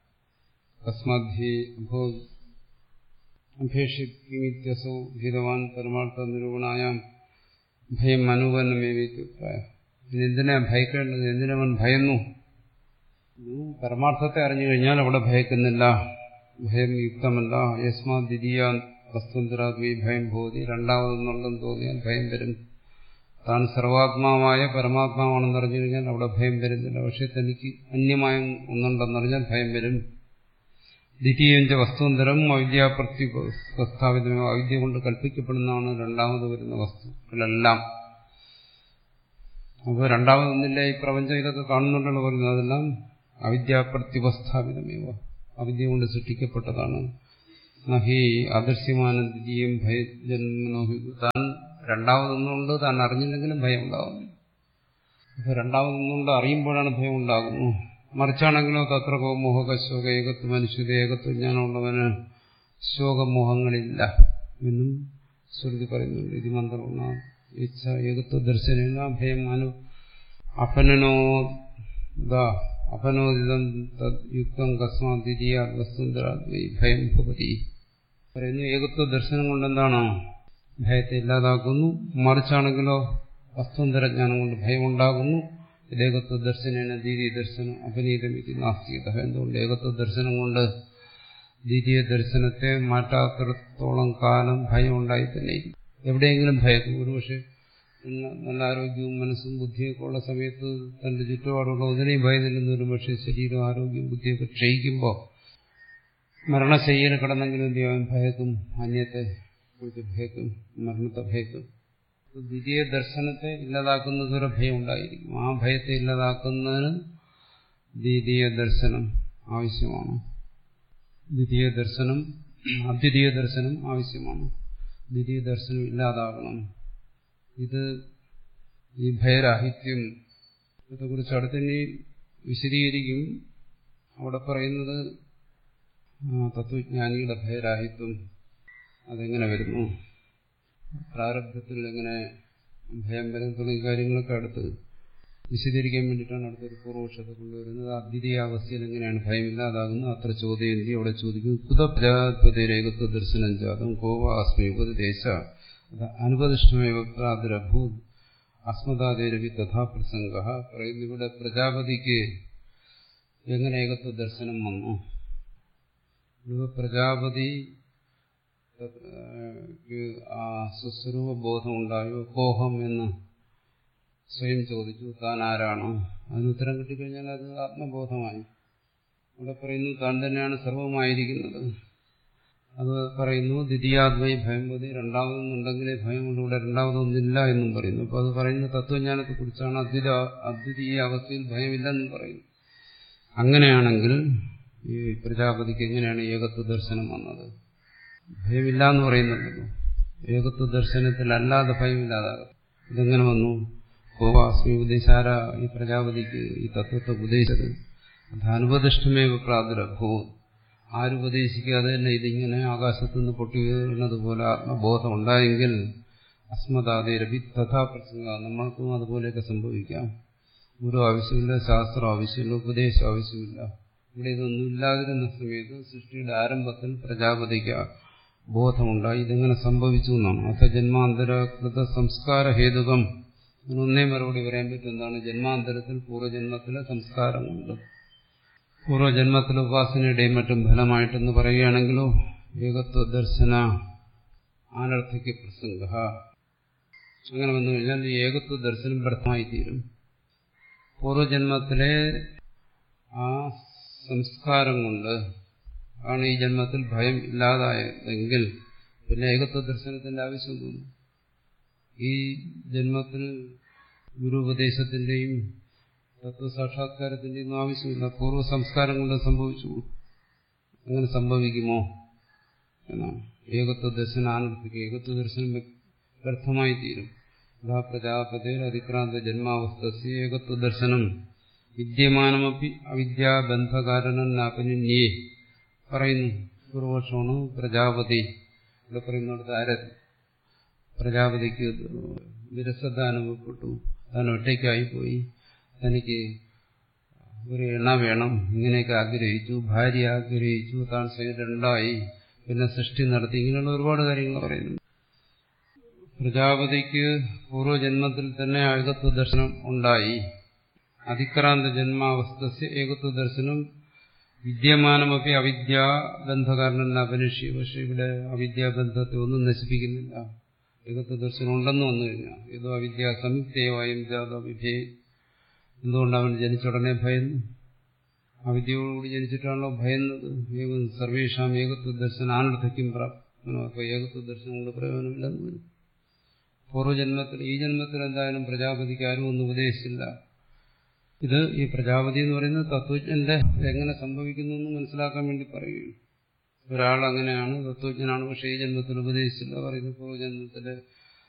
തസ്മാധി അഭോ അഭേക്ഷിക്കുമിത്യസോ ഭീതവാൻ പരമാർത്ഥ നിരൂപണായാം ഭയം അനുപന്നമേവിത്യുപ്രായം എന്തിനാ ഭയക്കേണ്ടത് എന്തിനവൻ ഭയന്നു പരമാർത്ഥത്തെ അറിഞ്ഞു കഴിഞ്ഞാൽ അവിടെ ഭയക്കുന്നില്ല ഭയം യുക്തമല്ല യസ്മാ ദ്വിതീയ വസ്തുന്തരാത്മീ ഭയം ബോധി രണ്ടാമതെന്നുള്ളതെന്ന് തോന്നിയാൽ ഭയം വരും താൻ സർവാത്മാവായ പരമാത്മാവാണെന്ന് അറിഞ്ഞു കഴിഞ്ഞാൽ അവിടെ ഭയം വരുന്നില്ല പക്ഷെ തനിക്ക് അന്യമായ ഒന്നുണ്ടെന്നറിഞ്ഞാൽ ഭയം വരും ദ്വിതീയഞ്ച വസ്തുന്തരം അവിദ്യാപ്രത്യ പ്രസ്താവിതമോ അവിദ്യ കൊണ്ട് കൽപ്പിക്കപ്പെടുന്നതാണ് രണ്ടാമത് വരുന്ന വസ്തുക്കളെല്ലാം അപ്പോൾ രണ്ടാമതൊന്നില്ല ഈ പ്രപഞ്ചം ഇതൊക്കെ കാണുന്നുണ്ടല്ലോ പറയുന്നത് അതെല്ലാം അവിദ്യാപ്രത്യുപസ്ഥാപിതമേവ അവിദ്യ കൊണ്ട് സൃഷ്ടിക്കപ്പെട്ടതാണ് നഹി അദൃശ്യമാനന്ദിയും ഭയജന്മനോഹി താൻ രണ്ടാമതൊന്നുകൊണ്ട് താൻ അറിഞ്ഞില്ലെങ്കിലും ഭയം ഉണ്ടാകുന്നു അപ്പൊ രണ്ടാമതൊന്നുകൊണ്ട് അറിയുമ്പോഴാണ് ഭയം ഉണ്ടാകുന്നു മറിച്ചാണെങ്കിലോ തത്രകോ മോഹക ശോക ഏകത്വ മനുഷ്യത ഏകത്വ ജ്ഞാനമുള്ളവന് ശോകമോഹങ്ങളില്ല എന്നും ശ്രുതി പറയുന്നുണ്ട് ഇത് മന്ത്രമാണ് ഇച്ഛ ഏകത്വ ദർശന ഭയം അനു അപനനോ അപനോദിതം യുക്തം കസ്മാ ദ്വിതീയ വസ്തുന്തരാത്മി ഭയം ഭവതി പറയുന്നു ഏകത്വ ദർശനം കൊണ്ടെന്താണ് ഭയത്തെ ഇല്ലാതാക്കുന്നു മറിച്ചാണെങ്കിലോ വസ്തുന്തരജ്ഞാനം കൊണ്ട് ഭയം ഉണ്ടാകുന്നു ഏകത്വ ദർശനേന ദ്വിതീയ ദർശനം അപനീതമിതി നാസ്തികത എന്തുകൊണ്ട് ഏകത്വ ദർശനം കൊണ്ട് ദ്വിതീയ ദർശനത്തെ മാറ്റാത്തിടത്തോളം കാലം ഭയം ഉണ്ടായി തന്നെ എവിടെയെങ്കിലും ഭയക്കും ഒരുപക്ഷെ നല്ല ആരോഗ്യവും മനസ്സും ബുദ്ധിയൊക്കെ ഉള്ള സമയത്ത് തന്റെ ചുറ്റുപാടുള്ള ഒന്നിനെയും ഭയന്നില്ലെന്ന് ഒരു പക്ഷേ ശരീരം ആരോഗ്യം ബുദ്ധിയൊക്കെ ക്ഷയിക്കുമ്പോൾ മരണശയ്യയിൽ കിടന്നെങ്കിലും എന്ത് ചെയ്യാൻ ഭയക്കും അന്യത്തെ കുറിച്ച് ഭയക്കും മരണത്തെ ഭയക്കും ദ്വിതീയ ദർശനത്തെ ഇല്ലാതാക്കുന്നത് ഒരു ഭയം ഉണ്ടായിരിക്കും ആ ഭയത്തെ ഇല്ലാതാക്കുന്നതിന് ദ്വിതീയ ദർശനം ആവശ്യമാണ് ദ്വിതീയ ദർശനം അദ്വിതീയ ദർശനം ആവശ്യമാണ് ദ്വിതീയ ദർശനം ഇല്ലാതാകണം ഇത് ഈ ഭയരാഹിത്യം ഇതേക്കുറിച്ച് അടുത്തിനി വിശദീകരിക്കും അവിടെ പറയുന്നത് തത്വജ്ഞാനിയുടെ ഭയരാഹിത്വം അതെങ്ങനെ വരുന്നു പ്രാരബ്ധത്തിൽ എങ്ങനെ ഭയം വരുന്ന തുടങ്ങിയ കാര്യങ്ങളൊക്കെ അടുത്ത് വിശദീകരിക്കാൻ വേണ്ടിയിട്ടാണ് അടുത്തൊരു പൂർവക്ഷത്തെ കൊണ്ടുവരുന്നത് അദ്വിതീയാവസ്ഥയിൽ എങ്ങനെയാണ് ഭയമില്ലാതാകുന്നത് അത്ര ചോദ്യം എന്തി അവിടെ ചോദിക്കും കുതപ്രജാത്വതേകത്വ ദർശനം ജാതം കോവാസ്മി ഉപദേശ അനുപദിഷ്ടമേവ പ്രാദുരഭൂ അസ്മതാദേരവി തഥാപ്രസംഗ പറയുന്നു ഇവിടെ പ്രജാപതിക്ക് എങ്ങനെ ഏകത്വ ദർശനം വന്നു ഇവിടെ പ്രജാപതി ആ സുസ്വരൂപ ബോധം ഉണ്ടായോ കോഹം എന്ന് സ്വയം ചോദിച്ചു താൻ ആരാണോ അതിന് ഉത്തരം കിട്ടിക്കഴിഞ്ഞാൽ അത് ആത്മബോധമായി ഇവിടെ പറയുന്നു താൻ തന്നെയാണ് സർവമായിരിക്കുന്നത് അത് പറയുന്നു ദ്വിതീയാദ്വൈ ഭയംപതി രണ്ടാമതൊന്നുണ്ടെങ്കിലേ ഭയമുണ്ട് ഇവിടെ രണ്ടാമതൊന്നില്ല എന്നും പറയുന്നു അപ്പോൾ അത് പറയുന്ന തത്വജ്ഞാനത്തെ കുറിച്ചാണ് അദ്വിത അദ്വിതീയ അവസ്ഥയിൽ ഭയമില്ലെന്നും പറയുന്നു അങ്ങനെയാണെങ്കിൽ ഈ പ്രജാപതിക്ക് എങ്ങനെയാണ് ഏകത്വ ദർശനം വന്നത് ഭയമില്ല എന്ന് പറയുന്നുണ്ടല്ലോ ഏകത്വ ദർശനത്തിലല്ലാതെ ഭയമില്ലാതാകും ഇതെങ്ങനെ വന്നു കോവാസ്മി ഉപദേശാര ഈ പ്രജാപതിക്ക് ഈ തത്വത്തെ ഉപദേശിച്ചത് ധാനുപദിഷ്ടമേവ പ്രാതുരഭൂ ആരുപദേശിക്കാതെ തന്നെ ഇതിങ്ങനെ ആകാശത്തു നിന്ന് പൊട്ടി വീഴുന്നത് പോലെ ആത്മബോധം ഉണ്ടായെങ്കിൽ അസ്മതാദേരഭി തഥാപ്രസംഗ നമ്മൾക്കും അതുപോലെയൊക്കെ സംഭവിക്കാം ഗുരു ആവശ്യമില്ല ശാസ്ത്രം ആവശ്യമില്ല ഉപദേശം ആവശ്യമില്ല ഇവിടെ ഇതൊന്നും ഇല്ലാതിരുന്ന സമയത്ത് സൃഷ്ടിയുടെ ആരംഭത്തിൽ പ്രജാപതിക്ക് ബോധമുണ്ടായി ഇതെങ്ങനെ സംഭവിച്ചു എന്നാണ് അഥ ജന്മാന്തരകൃത സംസ്കാര ഹേതുകം ഒന്നേ മറുപടി പറയാൻ പറ്റും എന്താണ് ജന്മാന്തരത്തിൽ പൂർവ്വജന്മത്തിലെ സംസ്കാരമുണ്ട് പൂർവ്വജന്മത്തിലെ ഉപാസനയുടെയും മറ്റും ഫലമായിട്ടെന്ന് പറയുകയാണെങ്കിലോ ഏകത്വ ദർശന ആനർത്ഥിക്ക് പ്രസംഗ അങ്ങനെ വന്നു കഴിഞ്ഞാൽ ഈ ഏകത്വ ദർശനം വ്യർത്ഥമായി തീരും പൂർവ്വജന്മത്തിലെ ആ സംസ്കാരം കൊണ്ട് ആണ് ഈ ജന്മത്തിൽ ഭയം ഇല്ലാതായതെങ്കിൽ പിന്നെ ഏകത്വ ദർശനത്തിന്റെ ആവശ്യം തോന്നും ഈ ജന്മത്തിൽ ഗുരുപദേശത്തിന്റെയും തത്വസാക്ഷാത്കാരത്തിന്റെയും ആവശ്യമില്ല പൂർവ്വ സംസ്കാരം കൊണ്ട് സംഭവിച്ചു അങ്ങനെ സംഭവിക്കുമോ എന്നാണ് ഏകത്വ ദർശനം ആനർത്തിക്ക് ഏകത്വ ദർശനം വ്യർത്ഥമായി തീരും യഥാ പ്രജാപതേർ അതിക്രാന്ത ജന്മാവസ്ഥ ഏകത്വ ദർശനം വിദ്യമാനമപ്പി അവിദ്യാബന്ധകാരണനാപനിന്യേ പറയുന്നു പൂർവപക്ഷമാണ് പ്രജാപതി ഇവിടെ പറയുന്നിടത്ത് ആര പ്രജാപതിക്ക് വിരസത അനുഭവപ്പെട്ടു താൻ ഒറ്റയ്ക്കായിപ്പോയി തനിക്ക് ഒരു എണ്ണ വേണം ഇങ്ങനെയൊക്കെ ആഗ്രഹിച്ചു ഭാര്യ ആഗ്രഹിച്ചു താൻ സ്വയം രണ്ടായി പിന്നെ സൃഷ്ടി നടത്തി ഇങ്ങനെയുള്ള ഒരുപാട് കാര്യങ്ങൾ പറയുന്നു പ്രജാപതിക്ക് പൂർവ്വജന്മത്തിൽ തന്നെ ഏകത്വ ദർശനം ഉണ്ടായി അതിക്രാന്ത ജന്മാവസ്ഥ ഏകത്വ ദർശനം വിദ്യമാനമൊക്കെ അവിദ്യാബന്ധകാരനെന്ന് അപനിഷി പക്ഷെ ഇവിടെ അവിദ്യാബന്ധത്തെ ഒന്നും നശിപ്പിക്കുന്നില്ല ഏകത്വ ദർശനം ഉണ്ടെന്ന് വന്നു കഴിഞ്ഞാൽ ഏതോ അവിദ്യ സംയുക്തേവായും ജാതോ വിഭേ എന്തുകൊണ്ട് അവൻ ജനിച്ചുടനെ ഭയന്നു അവിദ്യയോടുകൂടി ജനിച്ചിട്ടാണല്ലോ ഭയന്നത് ഏകം സർവേഷാം ഏകത്വ ദർശനം ആനർത്ഥയ്ക്കും പ്രാപ്തനോ അപ്പോൾ ഏകത്വ ദർശനം കൊണ്ട് പ്രയോജനമില്ലെന്ന് വരും പൂർവ്വജന്മത്തിൽ ഈ ജന്മത്തിൽ എന്തായാലും പ്രജാപതിക്ക് ആരും ഒന്നും ഉപദേശിച്ചില്ല ഇത് ഈ പ്രജാപതി എന്ന് പറയുന്നത് തത്വജ്ഞന്റെ എങ്ങനെ സംഭവിക്കുന്നു എന്ന് മനസ്സിലാക്കാൻ വേണ്ടി പറയുകയാണ് ഒരാൾ അങ്ങനെയാണ് തത്വജ്ഞനാണ് പക്ഷേ ഈ ജന്മത്തിൽ ഉപദേശിച്ചില്ല പറയുന്നു പൂർവ്വജന്മത്തില്